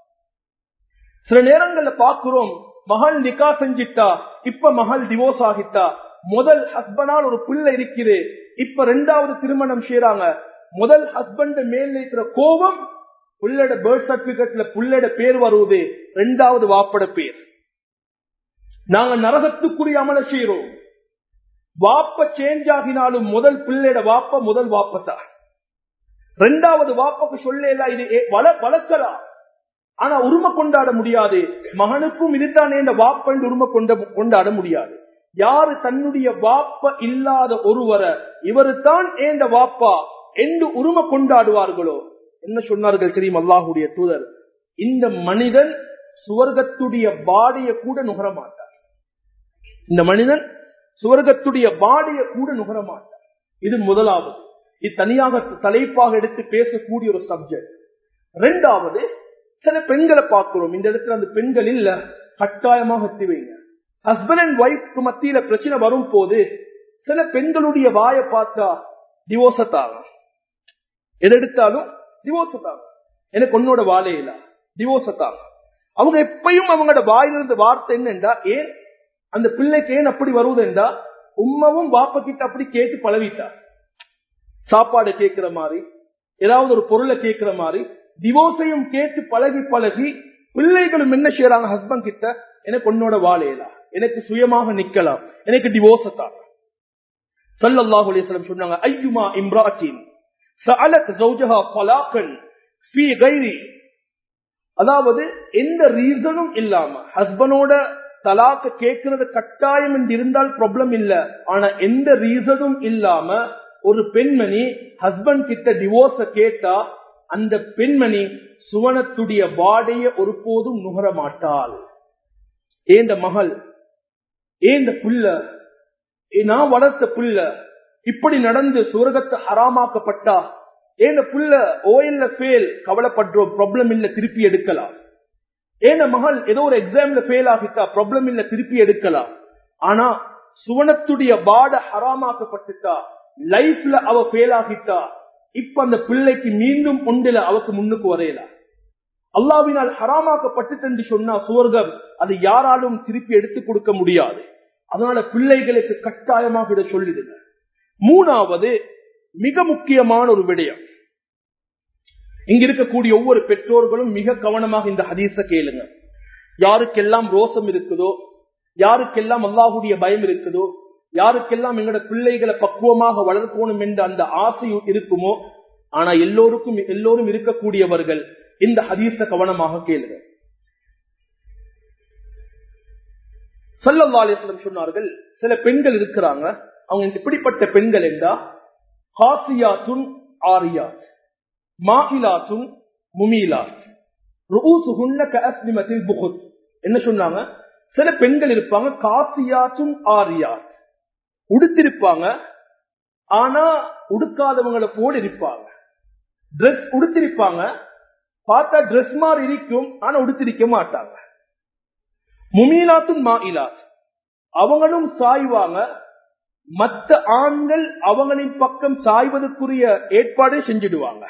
சில நேரங்கள்ல பாக்குறோம் மகள் நிக்கா செஞ்சிட்டா இப்ப மகள் டிவோர்ஸ் ஆகிட்டா முதல் ஹஸ்பண்டால் ஒரு பிள்ளை இருக்குது இப்ப ரெண்டாவது திருமணம் செய்யறாங்க முதல் ஹஸ்பண்ட் மேல இருக்கிற கோபம் புள்ளட பேர்த் சர்டிபிகேட்ல புள்ளட பேர் வருவது ரெண்டாவது வாப்பட பேர் நாங்க நரகத்துக்குரிய அமல செய்யறோம் வாப்ப சேஞ்ச் ஆகினாலும் முதல் பிள்ளைட வாப்ப முதல் வாப்பத்தா ரெண்டாவது வாப்பக்கு சொல்லல இது வளர்க்கலாம் ஆனா உரிமை கொண்டாட முடியாது மகனுக்கும் இதுதான் இந்த வாப்ப உரிமை கொண்ட கொண்டாட முடியாது யாரு தன்னுடைய வாப்ப இல்லாத ஒருவரை இவரு தான் ஏந்த வாப்பா என்று உரிமை கொண்டாடுவார்களோ என்ன சொன்னார்கள் தெரியும் அல்லாஹுடைய தூதர் இந்த மனிதன் சுவர்க்கத்துடைய பாடிய கூட நுகர மாட்டார் இந்த மனிதன் சுவர்க்கத்துடைய பாடிய கூட நுகர மாட்டார் இது முதலாவது இது தனியாக தலைப்பாக எடுத்து பேசக்கூடிய ஒரு சப்ஜெக்ட் ரெண்டாவது சில பெண்களை பார்க்கிறோம் இந்த இடத்துல அந்த பெண்கள் இல்ல கட்டாயமாக வைங்க ஹஸ்பண்ட் அண்ட் ஒய்ஃப்க்கு மத்தியில பிரச்சனை வரும் போது சில பெண்களுடைய வாயை பார்த்தா டிவோர்ஸத்தாங்க எது எடுத்தாலும் டிவோர்ஸத்தாங்க எனக்கு உன்னோட வாழை இல்ல டிவோர்ஸத்தாங்க அவங்க எப்பயும் அவங்களோட வாயிலிருந்து வார்த்தை என்னண்டா ஏன் அந்த பிள்ளைக்கு ஏன் அப்படி வருவதுண்டா உம்மவும் வாப்ப கிட்ட அப்படி கேட்டு பழவிட்டா சாப்பாடு கேட்கிற மாதிரி ஏதாவது ஒரு பொருளை கேட்கிற மாதிரி டிவோர்ஸையும் கேட்டு பழகி பழகி பிள்ளைகளும் என்ன செய்யறாங்க ஹஸ்பண்ட் கிட்ட எனக்கு உன்னோட வாழையலாம் எனக்கு சுயமாக நிக்கலாம் எனக்கு டிவோர்ஸ் தான் சல்லல்லாஹு அலைஹி வஸல்லம் சொன்னாங்க ஐயுமா இம்ராத்தின் சஅலத் ஜௌஜஹா தலாகன் ஃபீ கைரி அதாவது எந்த ரீசனும் இல்லாம ஹஸ்பண்டோட தலாக்கு கேட்கறது கட்டாயம் என்று இருந்தால் ப்ராப்ளம் இல்ல ஆனா எந்த ரீசனும் இல்லாம ஒரு பெண்மணி ஹஸ்பண்ட் கிட்ட டிவோர்ஸ கேட்டா அந்த பெண்மணி சுவனத்துடைய வாடைய ஒருபோதும் நுகர மாட்டாள் ஏந்த மகள் ஏந்த புள்ள நான் வளர்த்த புள்ள இப்படி நடந்து சுவர்க்கத்தை ஹராமாக்கப்பட்டா ஏந்த புள்ள ஓஎல்ல ஃபெயில் கவலைப்படுறோம் ப்ராப்ளம் இல்ல திருப்பி எடுக்கலாம் ஏன மகள் ஏதோ ஒரு எக்ஸாம்ல ஃபெயில் ஆகிட்டா ப்ராப்ளம் இல்ல திருப்பி எடுக்கலாம் ஆனா சுவனத்துடைய பாட ஹராமாக்கப்பட்டுட்டா லைஃப்ல அவ ஃபெயில் ஆகிட்டா இப்ப அந்த பிள்ளைக்கு மீண்டும் ஒன்றில அவக்கு முன்னுக்கு வரையலாம் அல்லாவினால் ஹராமாக்கப்பட்டு என்று சொன்னா சுவர்க்கம் அது யாராலும் திருப்பி எடுத்து கொடுக்க முடியாது அதனால பிள்ளைகளுக்கு கட்டாயமாக இதை சொல்லிடுங்க மூணாவது மிக முக்கியமான ஒரு விடயம் இங்க இருக்கக்கூடிய ஒவ்வொரு பெற்றோர்களும் மிக கவனமாக இந்த ஹதீஸ கேளுங்க யாருக்கெல்லாம் ரோசம் இருக்குதோ யாருக்கெல்லாம் அல்லாஹுடைய பயம் இருக்குதோ யாருக்கெல்லாம் எங்களோட பிள்ளைகளை பக்குவமாக வளர்க்கணும் என்ற அந்த ஆசை இருக்குமோ ஆனா எல்லோருக்கும் எல்லோரும் இருக்கக்கூடியவர்கள் இந்த ஹதீஸ கவனமாக கேளுங்க சல்லல்லாலேஸ்வரம் சொன்னார்கள் சில பெண்கள் இருக்கிறாங்க அவங்க இப்படிப்பட்ட பெண்கள் என்றா ஹாசியாத்துன் ஆரியாத் மாஹிலாத்துன் முமீலாத் ருஊசுஹுன்ன கஅஸ்லிமத்தில் புகுத் என்ன சொன்னாங்க சில பெண்கள் இருப்பாங்க காசியாத்துன் ஆரியாத் உடுத்திருப்பாங்க ஆனா உடுக்காதவங்களை போல இருப்பாங்க ட்ரெஸ் உடுத்திருப்பாங்க பார்த்தா ட்ரெஸ் மாதிரி இருக்கும் ஆனா உடுத்திருக்க மாட்டாங்க முமீலாத்தும் மாயிலாத் அவங்களும் சாய்வாங்க மற்ற ஆண்கள் அவங்களின் பக்கம் சாய்வதற்குரிய ஏற்பாடை செஞ்சிடுவாங்க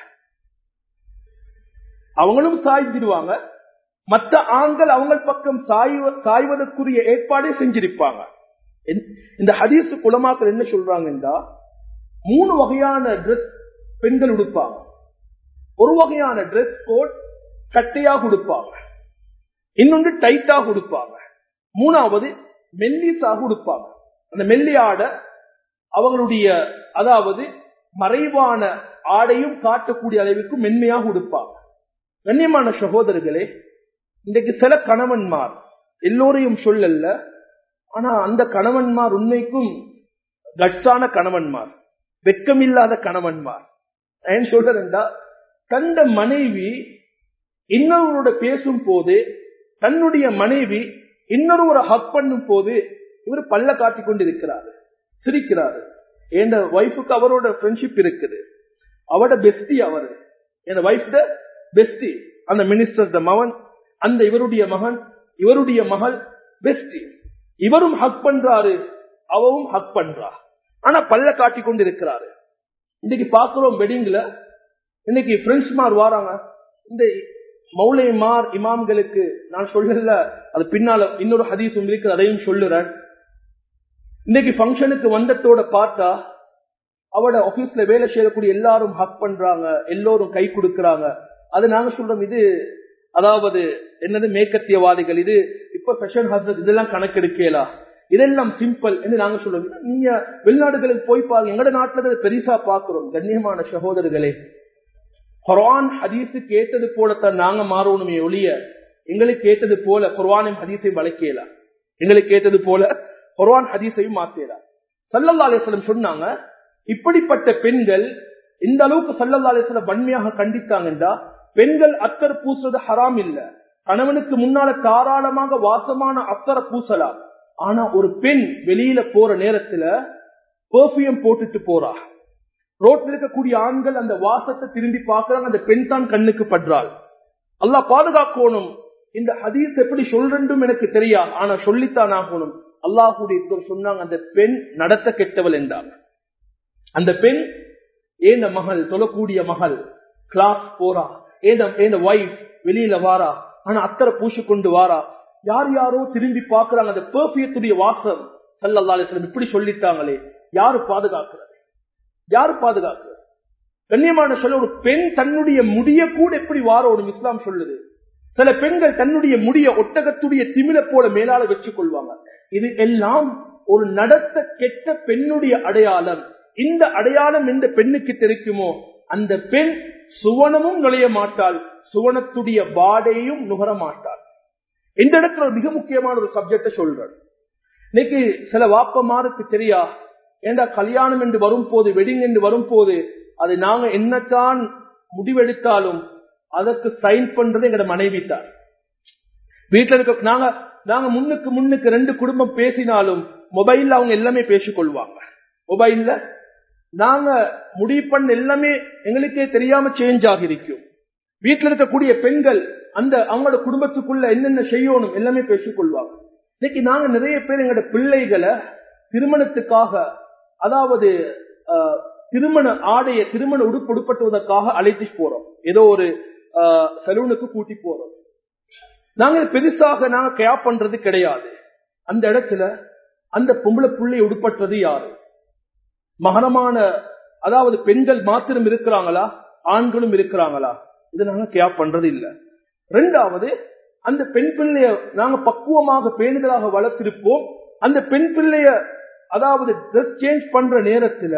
அவங்களும் சாய்ந்திடுவாங்க மற்ற ஆண்கள் அவங்க பக்கம் சாய்வதற்குரிய ஏற்பாடை செஞ்சிருப்பாங்க இந்த ஹதீஸ் குலமாக்கள் என்ன சொல்றாங்கன்னா மூணு வகையான ட்ரெஸ் பெண்கள் உடுப்பாங்க ஒரு வகையான ட்ரெஸ் கோட் கட்டையாக உடுப்பாங்க இன்னொன்று டைட்டாக உடுப்பாங்க மூணாவது மெல்லிசாக உடுப்பாங்க அந்த மெல்லி ஆடை அவங்களுடைய அதாவது மறைவான ஆடையும் காட்டக்கூடிய அளவுக்கு மென்மையாக உடுப்பாங்க கண்ணியமான சகோதரர்களே இன்றைக்கு சில கணவன்மார் எல்லோரையும் சொல்லல ஆனா அந்த கணவன்மார் உண்மைக்கும் கட்ஸான கணவன்மார் வெக்கமில்லாத கணவன்மார் ஏன் சொல்றேன்டா தந்த மனைவி இன்னொருவரோட பேசும் போது தன்னுடைய மனைவி இன்னொருவரை ஹக் பண்ணும் போது இவர் பல்ல காட்டிக் கொண்டிருக்கிறாரு சிரிக்கிறாரு என் ஒய்ஃபுக்கு அவரோட ஃப்ரெண்ட்ஷிப் இருக்குது அவட பெஸ்டி அவரு என் ஒய்ஃப் பெஸ்டி அந்த மினிஸ்டர் மகன் அந்த இவருடைய மகன் இவருடைய மகள் பெஸ்டி இவரும் ஹக் பண்றாரு அவவும் ஹக் பண்றா ஆனா பல்ல காட்டிக் கொண்டு இருக்கிறாரு இன்னைக்கு பாக்குறோம் வெட்டிங்ல இன்னைக்கு பிரெண்ட்ஸ் மார் வாராங்க இந்த மௌலைமார் இமாம்களுக்கு நான் சொல்லல அது பின்னால இன்னொரு ஹதீஸ் உங்களுக்கு அதையும் சொல்லுறேன் இன்னைக்கு பங்கனுக்கு வந்தத்தோட பார்த்தா அவட ஆபீஸ்ல வேலை செய்யக்கூடிய எல்லாரும் ஹக் பண்றாங்க எல்லோரும் கை கொடுக்கறாங்க அது நாங்க சொல்றோம் இது அதாவது என்னது மேற்கத்தியவாதிகள் இது இப்ப ஃபெஷன் ஹசத் இதெல்லாம் கணக்கெடுக்கலா இதெல்லாம் சிம்பிள் என்று நாங்க சொல்றோம் நீங்க வெளிநாடுகளுக்கு போய் பாருங்க எங்கட நாட்டுல பெருசா பாக்குறோம் கண்ணியமான சகோதரர்களே குர்ஆன் ஹதீஸு கேட்டது போலத்தான் நாங்க மாறணுமே ஒழிய எங்களுக்கு கேட்டது போல குர்ஆனையும் ஹதீஸையும் வளர்க்கலாம் எங்களுக்கு கேட்டது போல குர்ஆன் ஹதீஸையும் மாத்தலாம் சல்லல்லா அலிஸ்லம் சொன்னாங்க இப்படிப்பட்ட பெண்கள் இந்த அளவுக்கு சல்லல்லா அலிஸ்லம் வன்மையாக கண்டித்தாங்கன்றா பெண்கள் அத்தர் பூசுறது ஹராம் இல்ல கணவனுக்கு முன்னால தாராளமாக வாசமான அத்தரை பூசலாம் ஆனா ஒரு பெண் வெளியில போற நேரத்துல பெர்ஃபியூம் போட்டுட்டு போறா ரோட்ல இருக்கக்கூடிய ஆண்கள் அந்த வாசத்தை திரும்பி பார்க்கறாங்க அந்த பெண் தான் கண்ணுக்கு படுறாள் அல்லாஹ் பாதுகாக்கணும் இந்த ஹதீஸ் எப்படி சொல்றண்டும் எனக்கு தெரியா ஆனா சொல்லித்தான் ஆகணும் அல்லாஹுடைய சொன்னாங்க அந்த பெண் நடத்த கெட்டவள் என்றாங்க அந்த பெண் ஏந்த மகள் சொல்லக்கூடிய மகள் கிளாஸ் போறா ஏந்த ஒய்ஃப் வெளியில வாரா ஆனா அத்தரை பூசி கொண்டு வாரா யார் யாரோ திரும்பி பாக்குறாங்க அந்த பெர்ஃபியத்துடைய வாசம் சல்லல்லா அலிஸ்லம் இப்படி சொல்லிட்டாங்களே யாரு பாதுகாக்கிறது யாரு பாதுகாக்கிறது கண்ணியமான சொல்ல ஒரு பெண் தன்னுடைய முடிய கூட எப்படி வாரோடும் இஸ்லாம் சொல்லுது சில பெண்கள் தன்னுடைய முடிய ஒட்டகத்துடைய திமில போல மேலால வச்சுக் கொள்வாங்க இது எல்லாம் ஒரு நடத்த கெட்ட பெண்ணுடைய அடையாளம் இந்த அடையாளம் எந்த பெண்ணுக்கு தெரிக்குமோ அந்த பெண் சுவனமும் நுழைய மாட்டாள் சுவனத்துடைய பாடையும் நுகர மாட்டாள் இந்த இடத்துல ஒரு மிக முக்கியமான ஒரு சப்ஜெக்ட சொல்றேன் இன்னைக்கு சில வாப்பமாருக்கு தெரியா ஏண்டா கல்யாணம் என்று வரும் போது வெட்டிங் என்று வரும் போது அது நாங்க என்னத்தான் முடிவெடுத்தாலும் அதற்கு சைன் பண்றது எங்கட மனைவி தான் வீட்டுல இருக்க நாங்க நாங்க முன்னுக்கு முன்னுக்கு ரெண்டு குடும்பம் பேசினாலும் மொபைல்ல அவங்க எல்லாமே பேசிக்கொள்வாங்க மொபைல்ல நாங்க முடிவு பண்ண எல்லாமே எங்களுக்கே தெரியாம சேஞ்ச் ஆகிருக்கும் வீட்டுல இருக்கக்கூடிய பெண்கள் அந்த அவங்களோட குடும்பத்துக்குள்ள என்னென்ன செய்யணும் எல்லாமே பேசிக்கொள்வாங்க இன்னைக்கு நாங்க நிறைய பேர் எங்களோட பிள்ளைகளை திருமணத்துக்காக அதாவது திருமண ஆடைய திருமண உடுப்பு உடுப்பட்டுவதற்காக அழைத்து போறோம் ஏதோ ஒரு சலூனுக்கு கூட்டி போறோம் நாங்க பெருசாக நாங்க கேப் பண்றது கிடையாது அந்த இடத்துல அந்த பொம்பளை புள்ளை உடுப்பற்றது யாரு மகனமான அதாவது பெண்கள் மாத்திரம் இருக்கிறாங்களா ஆண்களும் இருக்கிறாங்களா இது நாங்க கேப் பண்றது இல்ல ரெண்டாவது அந்த பெண் பிள்ளைய நாங்க பக்குவமாக பேணுதலாக வளர்த்திருப்போம் அந்த பெண் பிள்ளைய அதாவது ட்ரெஸ் சேஞ்ச் பண்ற நேரத்துல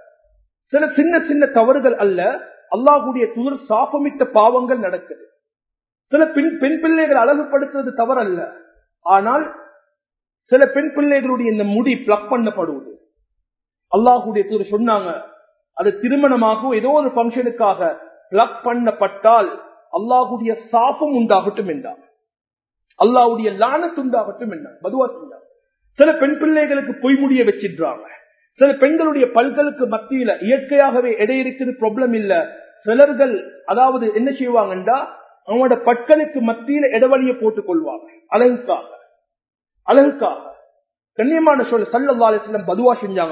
சில சின்ன சின்ன தவறுகள் அல்ல அல்லாஹுடைய துதர் சாபமிட்ட பாவங்கள் நடக்குது சில பெண் பெண் பிள்ளைகள் அழகுபடுத்துறது தவறல்ல ஆனால் சில பெண் பிள்ளைகளுடைய இந்த முடி பிளக் பண்ணப்படுவது அல்லாஹுடைய தூதர் சொன்னாங்க அது திருமணமாகவும் ஏதோ ஒரு பங்கனுக்காக பிளக் பண்ணப்பட்டால் அல்லாஹுடைய சாபம் உண்டாகட்டும் என்றார் அல்லாஹுடைய லானத்து உண்டாகட்டும் என்றார் பதுவா செஞ்சார் சில பெண் பிள்ளைகளுக்கு பொய்முடிய வச்சிடுறாங்க சில பெண்களுடைய பல்களுக்கு மத்தியில இயற்கையாகவே எடை இருக்குது ப்ராப்ளம் இல்ல சிலர்கள் அதாவது என்ன செய்வாங்கன்றா அவங்களோட பற்களுக்கு மத்தியில இடவழிய போட்டுக் கொள்வாங்க அழகுக்காக அழகுக்காக கண்ணியமான சொல் சல்லல்லாசிலம் பதுவா செஞ்சாங்க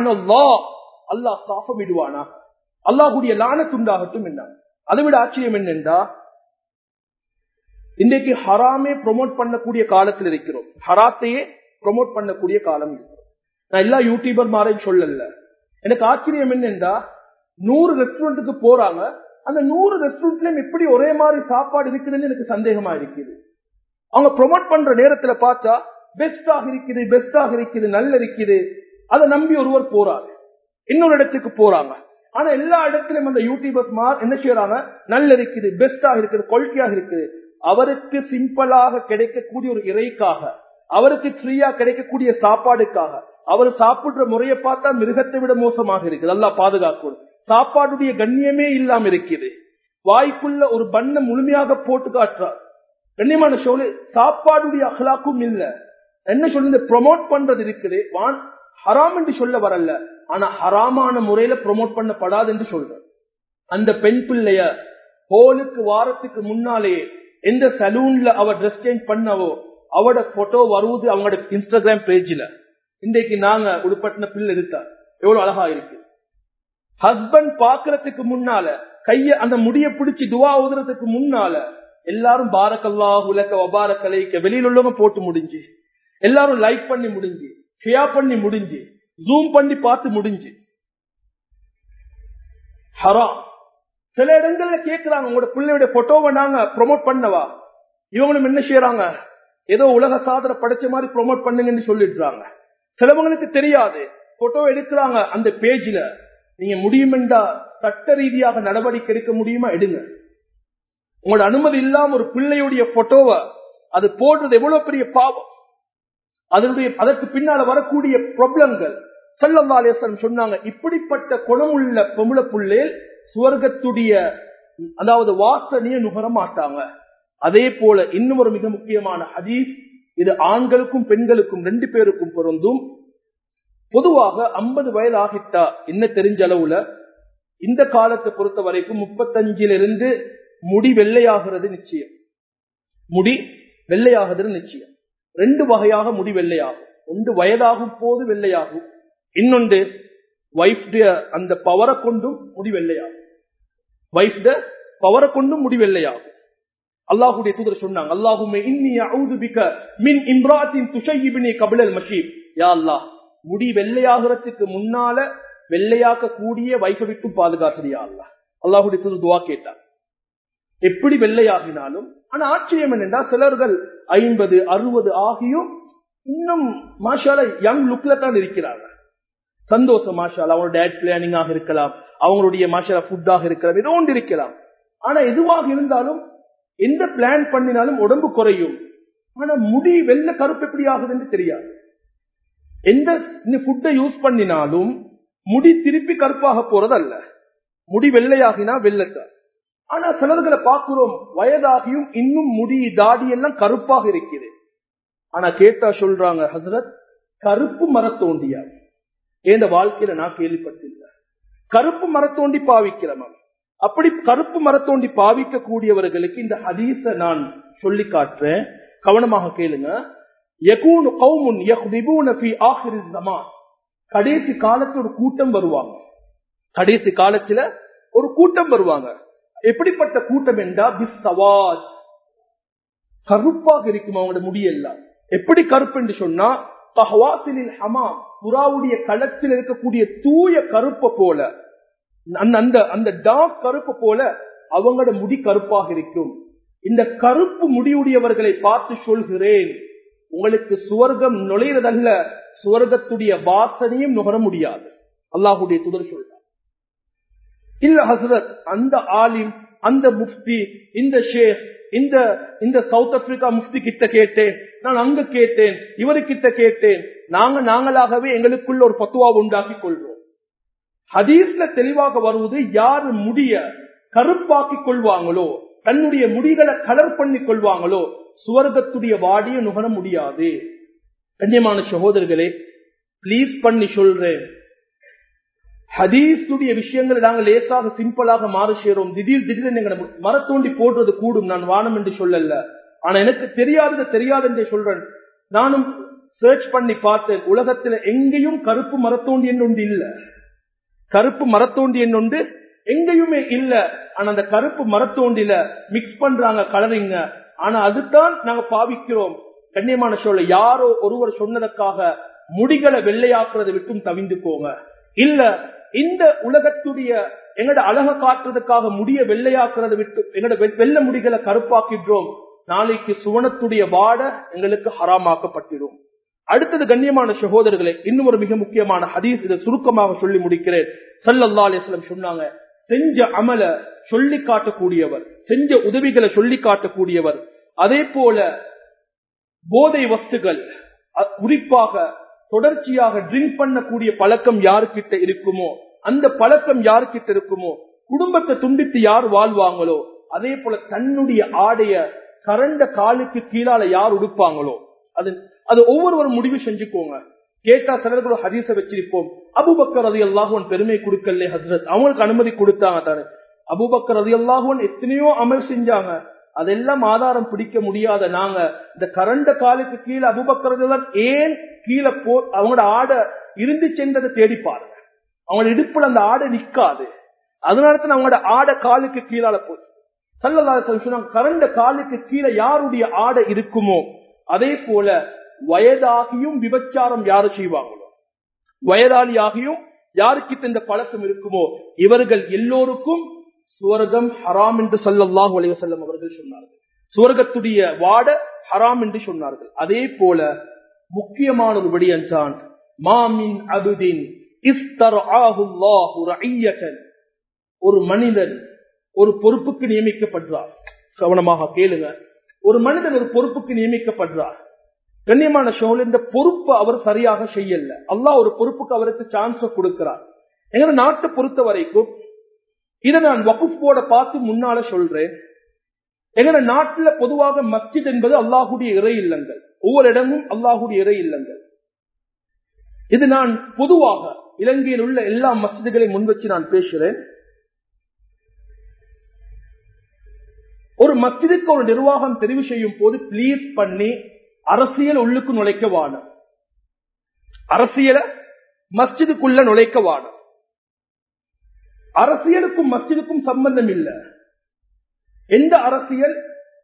அல்லாஹ் சாபமிடுவானா அல்லாஹுடைய லானத்துண்டாகட்டும் என்றாங்க அதை விட ஆச்சரியம் என்னென்றா இன்றைக்கு ஹராமே ப்ரொமோட் பண்ணக்கூடிய காலத்தில் இருக்கிறோம் ஹராத்தையே ப்ரொமோட் பண்ணக்கூடிய காலம் இது நான் எல்லா யூடியூபர் மாரையும் சொல்லல எனக்கு ஆச்சரியம் என்னென்றா நூறு ரெஸ்டாரண்ட்டுக்கு போறாங்க அந்த நூறு ரெஸ்டாரண்ட்லயும் எப்படி ஒரே மாதிரி சாப்பாடு இருக்குதுன்னு எனக்கு சந்தேகமா இருக்குது அவங்க ப்ரொமோட் பண்ற நேரத்துல பார்த்தா பெஸ்டாக இருக்குது பெஸ்டாக இருக்குது நல்ல இருக்குது அதை நம்பி ஒருவர் போறாரு இன்னொரு இடத்துக்கு போறாங்க ஆனா எல்லா இடத்திலும் அந்த யூடியூபர்ஸ் மார் என்ன செய்யறாங்க நல்ல இருக்குது பெஸ்டாக இருக்குது குவாலிட்டியாக இருக்குது அவருக்கு சிம்பிளாக கிடைக்கக்கூடிய ஒரு இறைக்காக அவருக்கு ஃப்ரீயா கிடைக்கக்கூடிய சாப்பாடுக்காக அவர் சாப்பிடுற முறையை பார்த்தா மிருகத்தை விட மோசமாக இருக்குது நல்லா பாதுகாக்கணும் சாப்பாடுடைய கண்ணியமே இல்லாம இருக்குது வாய்க்குள்ள ஒரு பண்ணை முழுமையாக போட்டு காட்டுறார் கண்ணியமான சொல்லு சாப்பாடுடைய அகலாக்கும் இல்ல என்ன சொல்லு ப்ரொமோட் பண்றது இருக்குது வான் ஹராம் என்று சொல்ல வரல ஆனா ஹராமான முறையில ப்ரொமோட் பண்ணப்படாது என்று சொல்ற அந்த பெண் பிள்ளைய ஹோலுக்கு வாரத்துக்கு முன்னாலேயே எந்த சலூன்ல அவ ட்ரெஸ் சேஞ்ச் பண்ணவோ அவட போட்டோ வருவது அவங்களோட இன்ஸ்டாகிராம் பேஜ்ல இன்றைக்கு நாங்க உடுப்பட்டின பிள்ளை இருக்கா எவ்வளவு அழகா இருக்கு ஹஸ்பண்ட் பாக்குறதுக்கு முன்னால கைய அந்த முடிய பிடிச்சு துவா ஊதுறதுக்கு முன்னால எல்லாரும் பாரக்கல்லா உலக ஒபாரக்கலைக்க வெளியில உள்ளவங்க போட்டு முடிஞ்சு எல்லாரும் லைக் பண்ணி முடிஞ்சு ஷேர் பண்ணி முடிஞ்சு ஜூம் பண்ணி பார்த்து முடிஞ்சு ஹராம் சில இடங்கள்ல கேக்குறாங்க உங்களோட பிள்ளையோட போட்டோவை நாங்க ப்ரொமோட் பண்ணவா இவங்களும் என்ன செய்யறாங்க ஏதோ உலக சாதனை படைச்ச மாதிரி ப்ரொமோட் பண்ணுங்கன்னு சொல்லிடுறாங்க சிலவங்களுக்கு தெரியாது போட்டோ எடுக்கிறாங்க அந்த பேஜ்ல நீங்க முடியுமெண்டா சட்ட ரீதியாக நடவடிக்கை எடுக்க முடியுமா எடுங்க உங்களோட அனுமதி இல்லாம ஒரு பிள்ளையுடைய போட்டோவை அது போடுறது எவ்வளவு பெரிய பாவம் அதனுடைய அதற்கு பின்னால வரக்கூடிய ப்ராப்ளங்கள் செல்லல்லாலேசன் சொன்னாங்க இப்படிப்பட்ட குணமுள்ள பொமுள புள்ளேல் சுவர்க்கத்துடைய அதாவது வாசனையை நுகர மாட்டாங்க அதே போல இன்னும் ஒரு மிக முக்கியமான ஹதீஸ் இது ஆண்களுக்கும் பெண்களுக்கும் ரெண்டு பேருக்கும் பொருந்தும் பொதுவாக ஐம்பது வயது ஆகிட்டா என்ன தெரிஞ்ச அளவுல இந்த காலத்தை பொறுத்த வரைக்கும் முப்பத்தஞ்சில இருந்து முடி வெள்ளையாகிறது நிச்சயம் முடி வெள்ளையாகிறது நிச்சயம் ரெண்டு வகையாக முடி வெள்ளையாகும் ஒன்று வயதாகும் போது வெள்ளையாகும் இன்னொன்று வைஃப் அந்த பவரை கொண்டும் முடி வெள்ளையாகும் வைஃப் பவரை கொண்டும் முடி வெள்ளையாகும் அல்லாஹுடைய தூதர் சொன்னாங்க அல்லாஹுமே இன்னி அவுது பிக்க மின் இம்ராத்தின் துஷையிபினி கபிலல் மஷீப் யா அல்லாஹ் முடி வெள்ளையாகிறதுக்கு முன்னால வெள்ளையாக்க கூடிய வைஃபை விட்டு பாதுகாக்கிறியா அல்லா அல்லாஹுடைய தூதர் துவா கேட்டார் எப்படி வெள்ளையாகினாலும் ஆனா ஆச்சரியம் என்னென்றா சிலர்கள் ஐம்பது அறுபது ஆகியும் இன்னும் மாஷால யங் லுக்ல தான் இருக்கிறாங்க சந்தோஷம் மாஷால அவங்களோட டேட் பிளானிங்காக இருக்கலாம் அவங்களுடைய மாஷால ஃபுட்டாக இருக்கலாம் ஏதோ ஒன்று இருக்கலாம் ஆனா எதுவாக இருந்தாலும் எந்த பிளான் பண்ணினாலும் உடம்பு குறையும் ஆனா முடி வெள்ள கருப்பு எப்படி ஆகுதுன்னு தெரியாது எந்த ஃபுட்டை யூஸ் பண்ணினாலும் முடி திருப்பி கருப்பாக போறது அல்ல முடி வெள்ளையாகினா வெள்ளத்தான் ஆனா சிலர்களை பார்க்கிறோம் வயதாகியும் இன்னும் முடி தாடி எல்லாம் கருப்பாக இருக்குது ஆனா கேட்டா சொல்றாங்க ஹசரத் கருப்பு மரத்தோண்டியா எந்த வாழ்க்கையில நான் கேள்விப்பட்டிருந்த கருப்பு மரத்தோண்டி பாவிக்கிறவன் அப்படி கருப்பு மரத்தோண்டி பாவிக்க கூடியவர்களுக்கு இந்த ஹதீஸ நான் சொல்லி காட்டுறேன் கவனமாக கேளுங்க கடைசி காலத்துல ஒரு கூட்டம் வருவாங்க கடைசி காலத்துல ஒரு கூட்டம் வருவாங்க எப்படிப்பட்ட கூட்டம் என்றா பிஸ்தவாஜ் கருப்பாக இருக்கும் அவங்களோட முடியெல்லாம் எப்படி கருப்பு என்று சொன்னா பஹவாசிலில் ஹமாம் புறாவுடைய களத்தில் இருக்கக்கூடிய தூய கருப்பை போல அந்த அந்த டார்க் கருப்பு போல அவங்களோட முடி கருப்பாக இருக்கும் இந்த கருப்பு முடியுடையவர்களை பார்த்து சொல்கிறேன் உங்களுக்கு சுவர்க்கம் நுழைறதல்ல சுவர்க்கத்துடைய வாசனையும் நுகர முடியாது அல்லாஹுடைய துதர் சொல்றார் இல்ல ஹசரத் அந்த ஆலிம் அந்த முஃப்தி இந்த ஷேக் இந்த இந்த சவுத் ஆப்பிரிக்கா முஃப்தி கிட்ட கேட்டேன் நான் அங்க கேட்டேன் இவருக்கிட்ட கேட்டேன் நாங்க நாங்களாகவே எங்களுக்குள்ள ஒரு பத்துவா உண்டாக்கி கொள்வோம் ஹதீஸ்ல தெளிவாக வருவது யாரு முடிய கருப்பாக்கி கொள்வாங்களோ தன்னுடைய முடிகளை கலர் பண்ணி கொள்வாங்களோ சுவர்க்கத்துடைய வாடிய நுகர முடியாது கண்ணியமான சகோதரர்களே பிளீஸ் பண்ணி சொல்றேன் ஹதீஸுடைய விஷயங்களை நாங்கள் லேசாக சிம்பிளாக மாறு செய்யறோம் திடீர் திடீர்னு எங்களை மரத்தோண்டி போடுறது கூடும் நான் வானம் என்று சொல்லல ஆனா எனக்கு தெரியாதது தெரியாது என்று சொல்றேன் நானும் சர்ச் பண்ணி பார்த்தேன் உலகத்துல எங்கேயும் கருப்பு மரத்தோண்டி என்று இல்ல கருப்பு மரத்தோண்டி என்று எங்கேயுமே இல்ல ஆனா அந்த கருப்பு மரத்தோண்டில மிக்ஸ் பண்றாங்க கலரிங்க ஆனா அதுதான் நாங்க பாவிக்கிறோம் கண்ணியமான சொல்ல யாரோ ஒருவர் சொன்னதற்காக முடிகளை வெள்ளையாக்குறதை விட்டும் தவிந்து போங்க இல்ல இந்த உலகத்துடைய எங்கட அழக காட்டுறதுக்காக முடிய வெள்ளையாக்குறதை விட்டு எங்கட வெள்ள முடிகளை கருப்பாக்கின்றோம் நாளைக்கு சுவனத்துடைய வாட எங்களுக்கு ஹராமாக்கப்பட்டிடும் அடுத்தது கண்ணியமான சகோதரர்களே இன்னும் ஒரு மிக முக்கியமான ஹதீஸ் இதை சுருக்கமாக சொல்லி முடிக்கிறேன் சல்லல்லா அலிஸ்லம் சொன்னாங்க செஞ்ச அமல சொல்லி காட்டக்கூடியவர் செஞ்ச உதவிகளை சொல்லி காட்டக்கூடியவர் அதே போல போதை வஸ்துகள் குறிப்பாக தொடர்ச்சியாக ட்ரிங்க் பண்ணக்கூடிய பழக்கம் யாருக்கிட்ட இருக்குமோ அந்த பழக்கம் யாருக்கிட்ட இருக்குமோ குடும்பத்தை துண்டித்து யார் வாழ்வாங்களோ அதே போல தன்னுடைய ஆடைய கரண்ட காலுக்கு கீழால யார் உடுப்பாங்களோ அது அது ஒவ்வொருவரும் முடிவு செஞ்சுக்கோங்க கேட்டா சிலர்கள் ஹதீச வச்சிருப்போம் அபுபக்கர் ரதி அல்லாஹுவன் பெருமை கொடுக்கல ஹசரத் அவங்களுக்கு அனுமதி கொடுத்தாங்க தானே அபுபக்கர் ரதி அல்லாஹுவன் எத்தனையோ அமல் செஞ்சாங்க அதெல்லாம் ஆதாரம் பிடிக்க முடியாத நாங்க இந்த கரண்ட காலுக்கு கீழே அபுபக்கர் ஏன் கீழே போ அவங்களோட ஆடை இருந்து சென்றதை தேடி பாருங்க அவங்களோட இடுப்புல அந்த ஆடை நிக்காது அதனால தான் அவங்களோட ஆடை காலுக்கு கீழால போய் சல்லல்லாஹு கரண்ட காலுக்கு கீழே யாருடைய ஆடை இருக்குமோ அதே போல வயதாகியும் விபச்சாரம் யாரு செய்வாங்களோ வயதாளியாகியும் யாருக்கு இந்த பழக்கம் இருக்குமோ இவர்கள் எல்லோருக்கும் சுவர்க்கம் ஹராம் என்று சொல்லல்லாஹு அலைய செல்லம் அவர்கள் சொன்னார்கள் சுவர்க்கத்துடைய வாட ஹராம் என்று சொன்னார்கள் அதே போல முக்கியமான ஒரு விடயம்தான் மாமின் அபுதின் ஒரு மனிதன் ஒரு பொறுப்புக்கு நியமிக்கப்படுறார் கவனமாக கேளுங்க ஒரு மனிதன் ஒரு பொறுப்புக்கு நியமிக்கப்படுறார் கண்ணியமான ஷோல் இந்த பொறுப்பை அவர் சரியாக செய்யல அல்லாஹ் ஒரு பொறுப்புக்கு அவருக்கு சான்ஸ் கொடுக்கிறார் எங்க நாட்டை பொறுத்த வரைக்கும் இதை நான் வகுப் போட பார்த்து முன்னால சொல்றேன் எங்க நாட்டுல பொதுவாக மஸ்ஜித் என்பது அல்லாஹுடைய இறை இல்லங்கள் ஒவ்வொரு இடமும் அல்லாஹுடைய இறை இல்லங்கள் இது நான் பொதுவாக இலங்கையில் உள்ள எல்லா மஸ்ஜிதுகளையும் முன் வச்சு நான் பேசுறேன் ஒரு மஸ்ஜிதுக்கு ஒரு நிர்வாகம் தெரிவு செய்யும் போது பிளீஸ் பண்ணி அரசியல் உள்ளுக்கு நுழைக்க வானம் அரசியல மஸ்ஜிதுக்குள்ள நுழைக்க வானம் அரசியலுக்கும் மஸ்ஜிதுக்கும் சம்பந்தம் இல்லை எந்த அரசியல்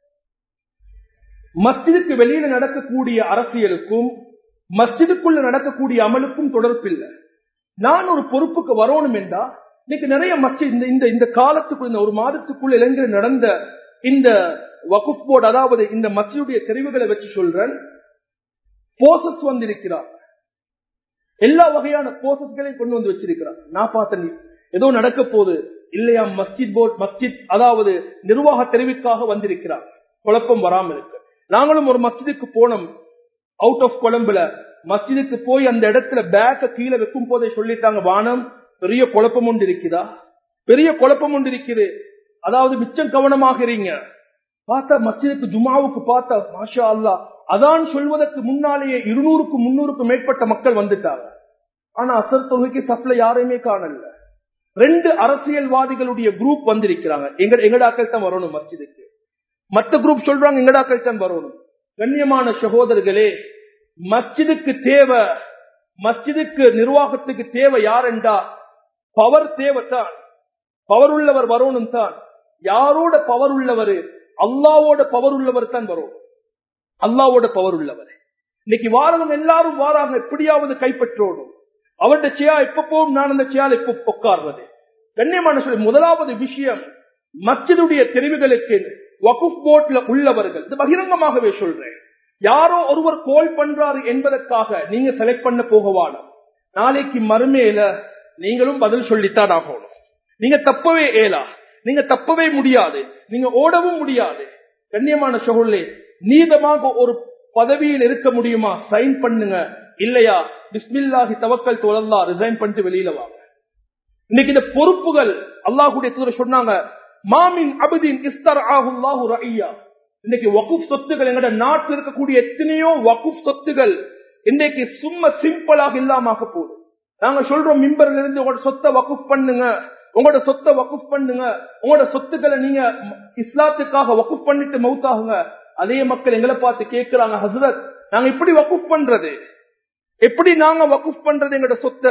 மஸ்ஜிதுக்கு வெளியில நடக்கக்கூடிய அரசியலுக்கும் மஸ்ஜிதுக்குள்ள நடக்கக்கூடிய அமலுக்கும் தொடர்பில்லை நான் ஒரு பொறுப்புக்கு வரணும் என்றா இன்னைக்கு நிறைய மஸ்ஜித் இந்த இந்த இந்த காலத்துக்குள்ள இந்த ஒரு மாதத்துக்குள்ள இளைஞர் நடந்த இந்த வகுப் போர்டு அதாவது இந்த மஸ்ஜிதுடைய தெரிவுகளை வச்சு சொல்றேன் போசஸ் வந்திருக்கிறார் எல்லா வகையான போசஸ்களையும் கொண்டு வந்து வச்சிருக்கிறார் நான் பார்த்தேன் ஏதோ நடக்க போது இல்லையா மஸ்ஜித் போர்ட் மஸ்ஜித் அதாவது நிர்வாக தெரிவிக்காக வந்திருக்கிறார் குழப்பம் வராமல் இருக்கு நாங்களும் ஒரு மஸ்ஜிதுக்கு போனோம் அவுட் ஆஃப் கொழம்புல மஸ்ஜிதுக்கு போய் அந்த இடத்துல பேக்க கீழே வைக்கும் போதே சொல்லிட்டாங்க வானம் பெரிய குழப்பம் ஒன்று இருக்குதா பெரிய குழப்பம் ஒன்று இருக்குது அதாவது மிச்சம் கவனமாக இருங்க பார்த்தா மஸ்ஜிதுக்கு ஜுமாவுக்கு பார்த்தா மாஷா அல்லா அதான் சொல்வதற்கு முன்னாலேயே இருநூறுக்கும் முன்னூறுக்கும் மேற்பட்ட மக்கள் வந்துட்டாங்க ஆனா அசர் தொகைக்கு சப்ல யாரையுமே காணல ரெண்டு அரசியல்வாதிகளுடைய குரூப் வந்திருக்கிறாங்க எங்க எங்கடாக்கள் தான் வரணும் மஸ்ஜிதுக்கு மற்ற குரூப் சொல்றாங்க எங்கடாக்கள் தான் வரணும் கண்ணியமான சகோதரர்களே மஸ்ஜிதுக்கு தேவை மஸ்ஜிதுக்கு நிர்வாகத்துக்கு தேவை யாரெண்டா பவர் தேவைத்தான் பவர் உள்ளவர் வரணும் தான் யாரோட பவர் உள்ளவர் அல்லாவோட பவர் உள்ளவர் தான் வரும் அல்லாவோட பவர் உள்ளவர் இன்னைக்கு வாரவங்க எல்லாரும் வாராங்க எப்படியாவது கைப்பற்றோடும் அவருடைய சியா எப்ப போகும் நான் அந்த சியால் எப்ப உட்கார்வது கண்ணியமான சொல்லி முதலாவது விஷயம் மஸ்ஜிதுடைய தெரிவுகளுக்கு வகுப் போர்ட்ல உள்ளவர்கள் இது பகிரங்கமாகவே சொல்றேன் யாரோ ஒருவர் கோல் பண்றாரு என்பதற்காக நீங்க செலக்ட் பண்ண போகவான நாளைக்கு மறுமையில நீங்களும் பதில் சொல்லித்தான் ஆகணும் நீங்க தப்பவே ஏலா நீங்க தப்பவே முடியாது நீங்க ஓடவும் முடியாது கண்ணியமான சகோதரே நீதமாக ஒரு பதவியில் இருக்க முடியுமா சைன் பண்ணுங்க இல்லையா பிஸ்மில்லாஹி தவக்கல் தோழல்லா ரிசைன் பண்ணிட்டு வெளியில வாங்க இன்னைக்கு இந்த பொறுப்புகள் அல்லாஹுடைய தூதர் சொன்னாங்க மாமின் அபுதீன் இஸ்தர் ஆகுல்லாஹு ரஐயா இன்னைக்கு வகுப் சொத்துகள் எங்கட நாட்டில் இருக்கக்கூடிய எத்தனையோ வகுப் சொத்துகள் இன்னைக்கு சும்மா சிம்பிளாக இல்லாம போகுது நாங்க சொல்றோம் மிம்பர்ல இருந்து உங்களோட சொத்தை வகுப் பண்ணுங்க உங்களோட சொத்தை வகுப் பண்ணுங்க உங்களோட சொத்துக்களை நீங்க இஸ்லாத்துக்காக வகுப் பண்ணிட்டு மவுத்தாகுங்க அதே மக்கள் எங்களை பார்த்து கேட்கிறாங்க ஹசரத் நாங்க இப்படி வகுப் பண்றது எப்படி நாங்க வகுப் பண்றது எங்களோட சொத்தை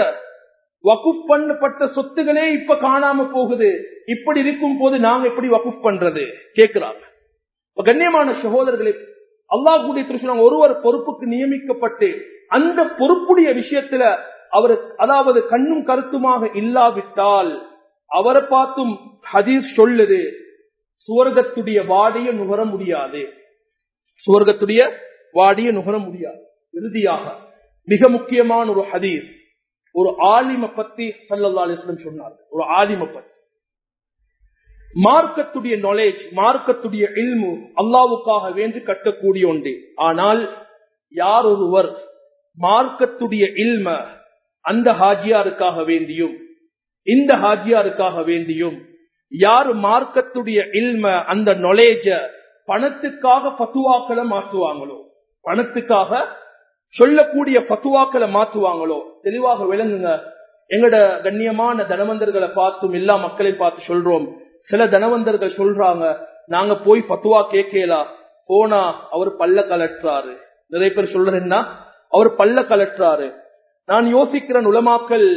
வகுப் பண்ணப்பட்ட சொத்துகளே இப்ப காணாம போகுது இப்படி இருக்கும் போது நாங்க எப்படி வகுப் பண்றது கேட்கிறாங்க கண்ணியமான சகோதரர்களே அல்லாஹுடைய திருஷ்ணம் ஒருவர் பொறுப்புக்கு நியமிக்கப்பட்டு அந்த பொறுப்புடைய விஷயத்துல அவர் அதாவது கண்ணும் கருத்துமாக இல்லாவிட்டால் அவரை பார்த்தும் ஹதீஸ் சொல்லுது சுவர்க்கத்துடைய வாடிய நுகர முடியாது சுவர்க்கத்துடைய வாடிய நுகர முடியாது இறுதியாக மிக முக்கியமான ஒரு ஹதீஸ் ஒரு ஆலிம பத்தி சல்லல்லா அலிஸ்லம் சொன்னார் ஒரு ஆலிம பத்தி மார்க்கத்துடைய நாலேஜ் மார்க்கத்துடைய இல்மு அல்லாவுக்காக வேண்டி கட்டக்கூடிய ஒன்று ஆனால் யார் ஒருவர் மார்க்கத்துடைய இல்ம அந்த ஹாஜியாருக்காக வேண்டியும் இந்த ஹாஜியாருக்காக வேண்டியும் யார் மார்க்கத்துடைய இல்ம அந்த நாலேஜ பணத்துக்காக பத்துவாக்களை மாற்றுவாங்களோ பணத்துக்காக சொல்லக்கூடிய பத்துவாக்களை மாற்றுவாங்களோ தெளிவாக விளங்குங்க எங்கட கண்ணியமான தனவந்தர்களை பார்த்தும் எல்லா மக்களையும் பார்த்து சொல்றோம் சில தனவந்தர்கள் சொல்றாங்க நாங்க போய் பத்துவா கேட்கலாம் போனா அவர் பல்ல கலட்டுறாரு நிறைய பேர் சொல்றேன்னா அவர் பல்ல கலட்டுறாரு நான் யோசிக்கிறேன் உலமாக்கல்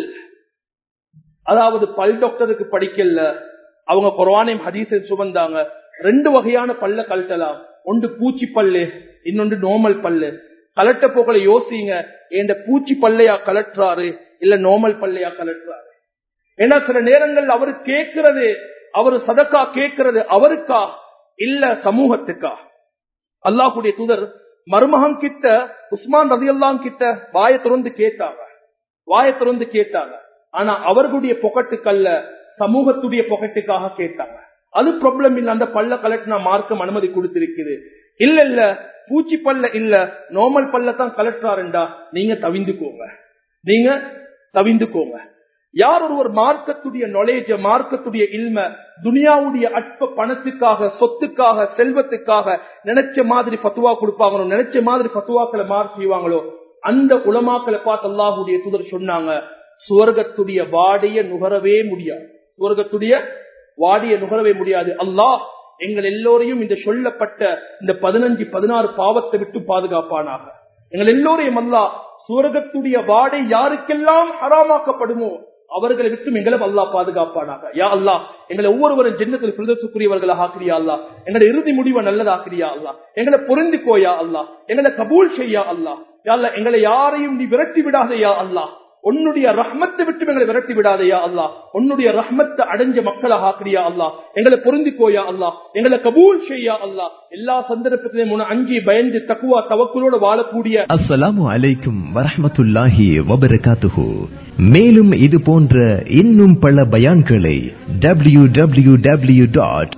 அதாவது பல் டாக்டருக்கு படிக்கல அவங்க குரவானையும் ஹதீஸை சுமந்தாங்க ரெண்டு வகையான பல்ல கழட்டலாம் ஒன்று பூச்சி பல்லு இன்னொன்று நோமல் பல்லு கலட்ட போகல யோசிங்க என் பூச்சி பல்லையா கலட்டுறாரு இல்ல நோமல் பல்லையா கலட்டுறாரு ஏன்னா சில நேரங்கள் அவரு கேட்கிறது அவரு சதக்கா கேட்கிறது அவருக்கா இல்ல சமூகத்துக்கா அல்லாஹுடைய தூதர் மருமகன் கிட்ட உஸ்மான் ரதி அல்லாம் கிட்ட வாய திறந்து கேட்டாங்க வாய திறந்து கேட்டாங்க ஆனா அவர்களுடைய பொக்கட்டுக்கல்ல சமூகத்துடைய பொக்கட்டுக்காக கேட்டாங்க அது ப்ராப்ளம் இல்ல அந்த பல்ல கலெக்ட் நான் மார்க்கம் அனுமதி கொடுத்திருக்குது இல்ல இல்ல பூச்சி பல்ல இல்ல நார்மல் பல்ல தான் கலெக்டாருண்டா நீங்க தவிந்துக்கோங்க நீங்க தவிந்துக்கோங்க யார் ஒருவர் மார்க்கத்துடைய நொலேஜ மார்க்கத்துடைய இல்ம துனியாவுடைய அற்ப பணத்துக்காக சொத்துக்காக செல்வத்துக்காக நினைச்ச மாதிரி பத்துவா கொடுப்பாங்களோ நினைச்ச மாதிரி பத்துவாக்களை மார்க் செய்வாங்களோ அந்த உலமாக்களை பார்த்து அல்லாஹுடைய துதர் சொன்னாங்க சுவர்க்கத்துடைய வாடிய நுகரவே முடியாது சுவர்க்கத்துடைய வாடிய நுகரவே முடியாது அல்லாஹ் எங்கள் எல்லோரையும் இந்த சொல்லப்பட்ட இந்த பதினஞ்சு பதினாறு பாவத்தை விட்டு பாதுகாப்பானாக எங்கள் எல்லோரையும் அல்லா சுவர்க்கத்துடைய வாடை யாருக்கெல்லாம் ஹராமாக்கப்படுமோ அவர்களை விட்டு எங்களை அல்லா பாதுகாப்பானாக யா அல்லா எங்களை ஒவ்வொருவரும் ஜென்னத்தில் பிரதத்துக்குரியவர்களாக ஆக்கிரியா அல்லா எங்களை இறுதி முடிவை நல்லதாக்கிரியா அல்லா எங்களை பொருந்திக்கோயா அல்லா எங்களை கபூல் செய்யா அல்லா யா அல்லா எங்களை யாரையும் நீ விரட்டி விடாதையா அல்லா உன்னுடைய ரஹ்மத்தை விட்டு எங்களை விரட்டி விடாதையா அல்லா உன்னுடைய ரஹ்மத்தை அடைஞ்ச மக்களாக ஆக்கிரியா அல்லா எங்களை பொருந்திக்கோயா அல்லா எங்களை கபூல் செய்யா அல்லா எல்லா சந்தர்ப்பத்திலையும் உன அஞ்சி பயந்து தக்குவா தவக்குலோட வாழக்கூடிய அஸ்ஸலாமு அலைக்கும் வரஹ்மத்துல்லாஹி வபரகாத்துஹு மேலும் இது போன்ற இன்னும் பல பயான்களை W W W dot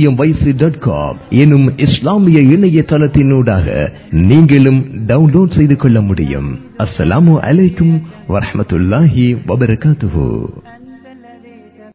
dot com எனும் இஸ்லாமிய இணையதளத்தினூடாக நீங்களும் டவுன்லோட் செய்து கொள்ள முடியும் அஸ்ஸலாமு அலைக்கும் வரஹ்மத்துல்லாஹி வபரகாத்துஹு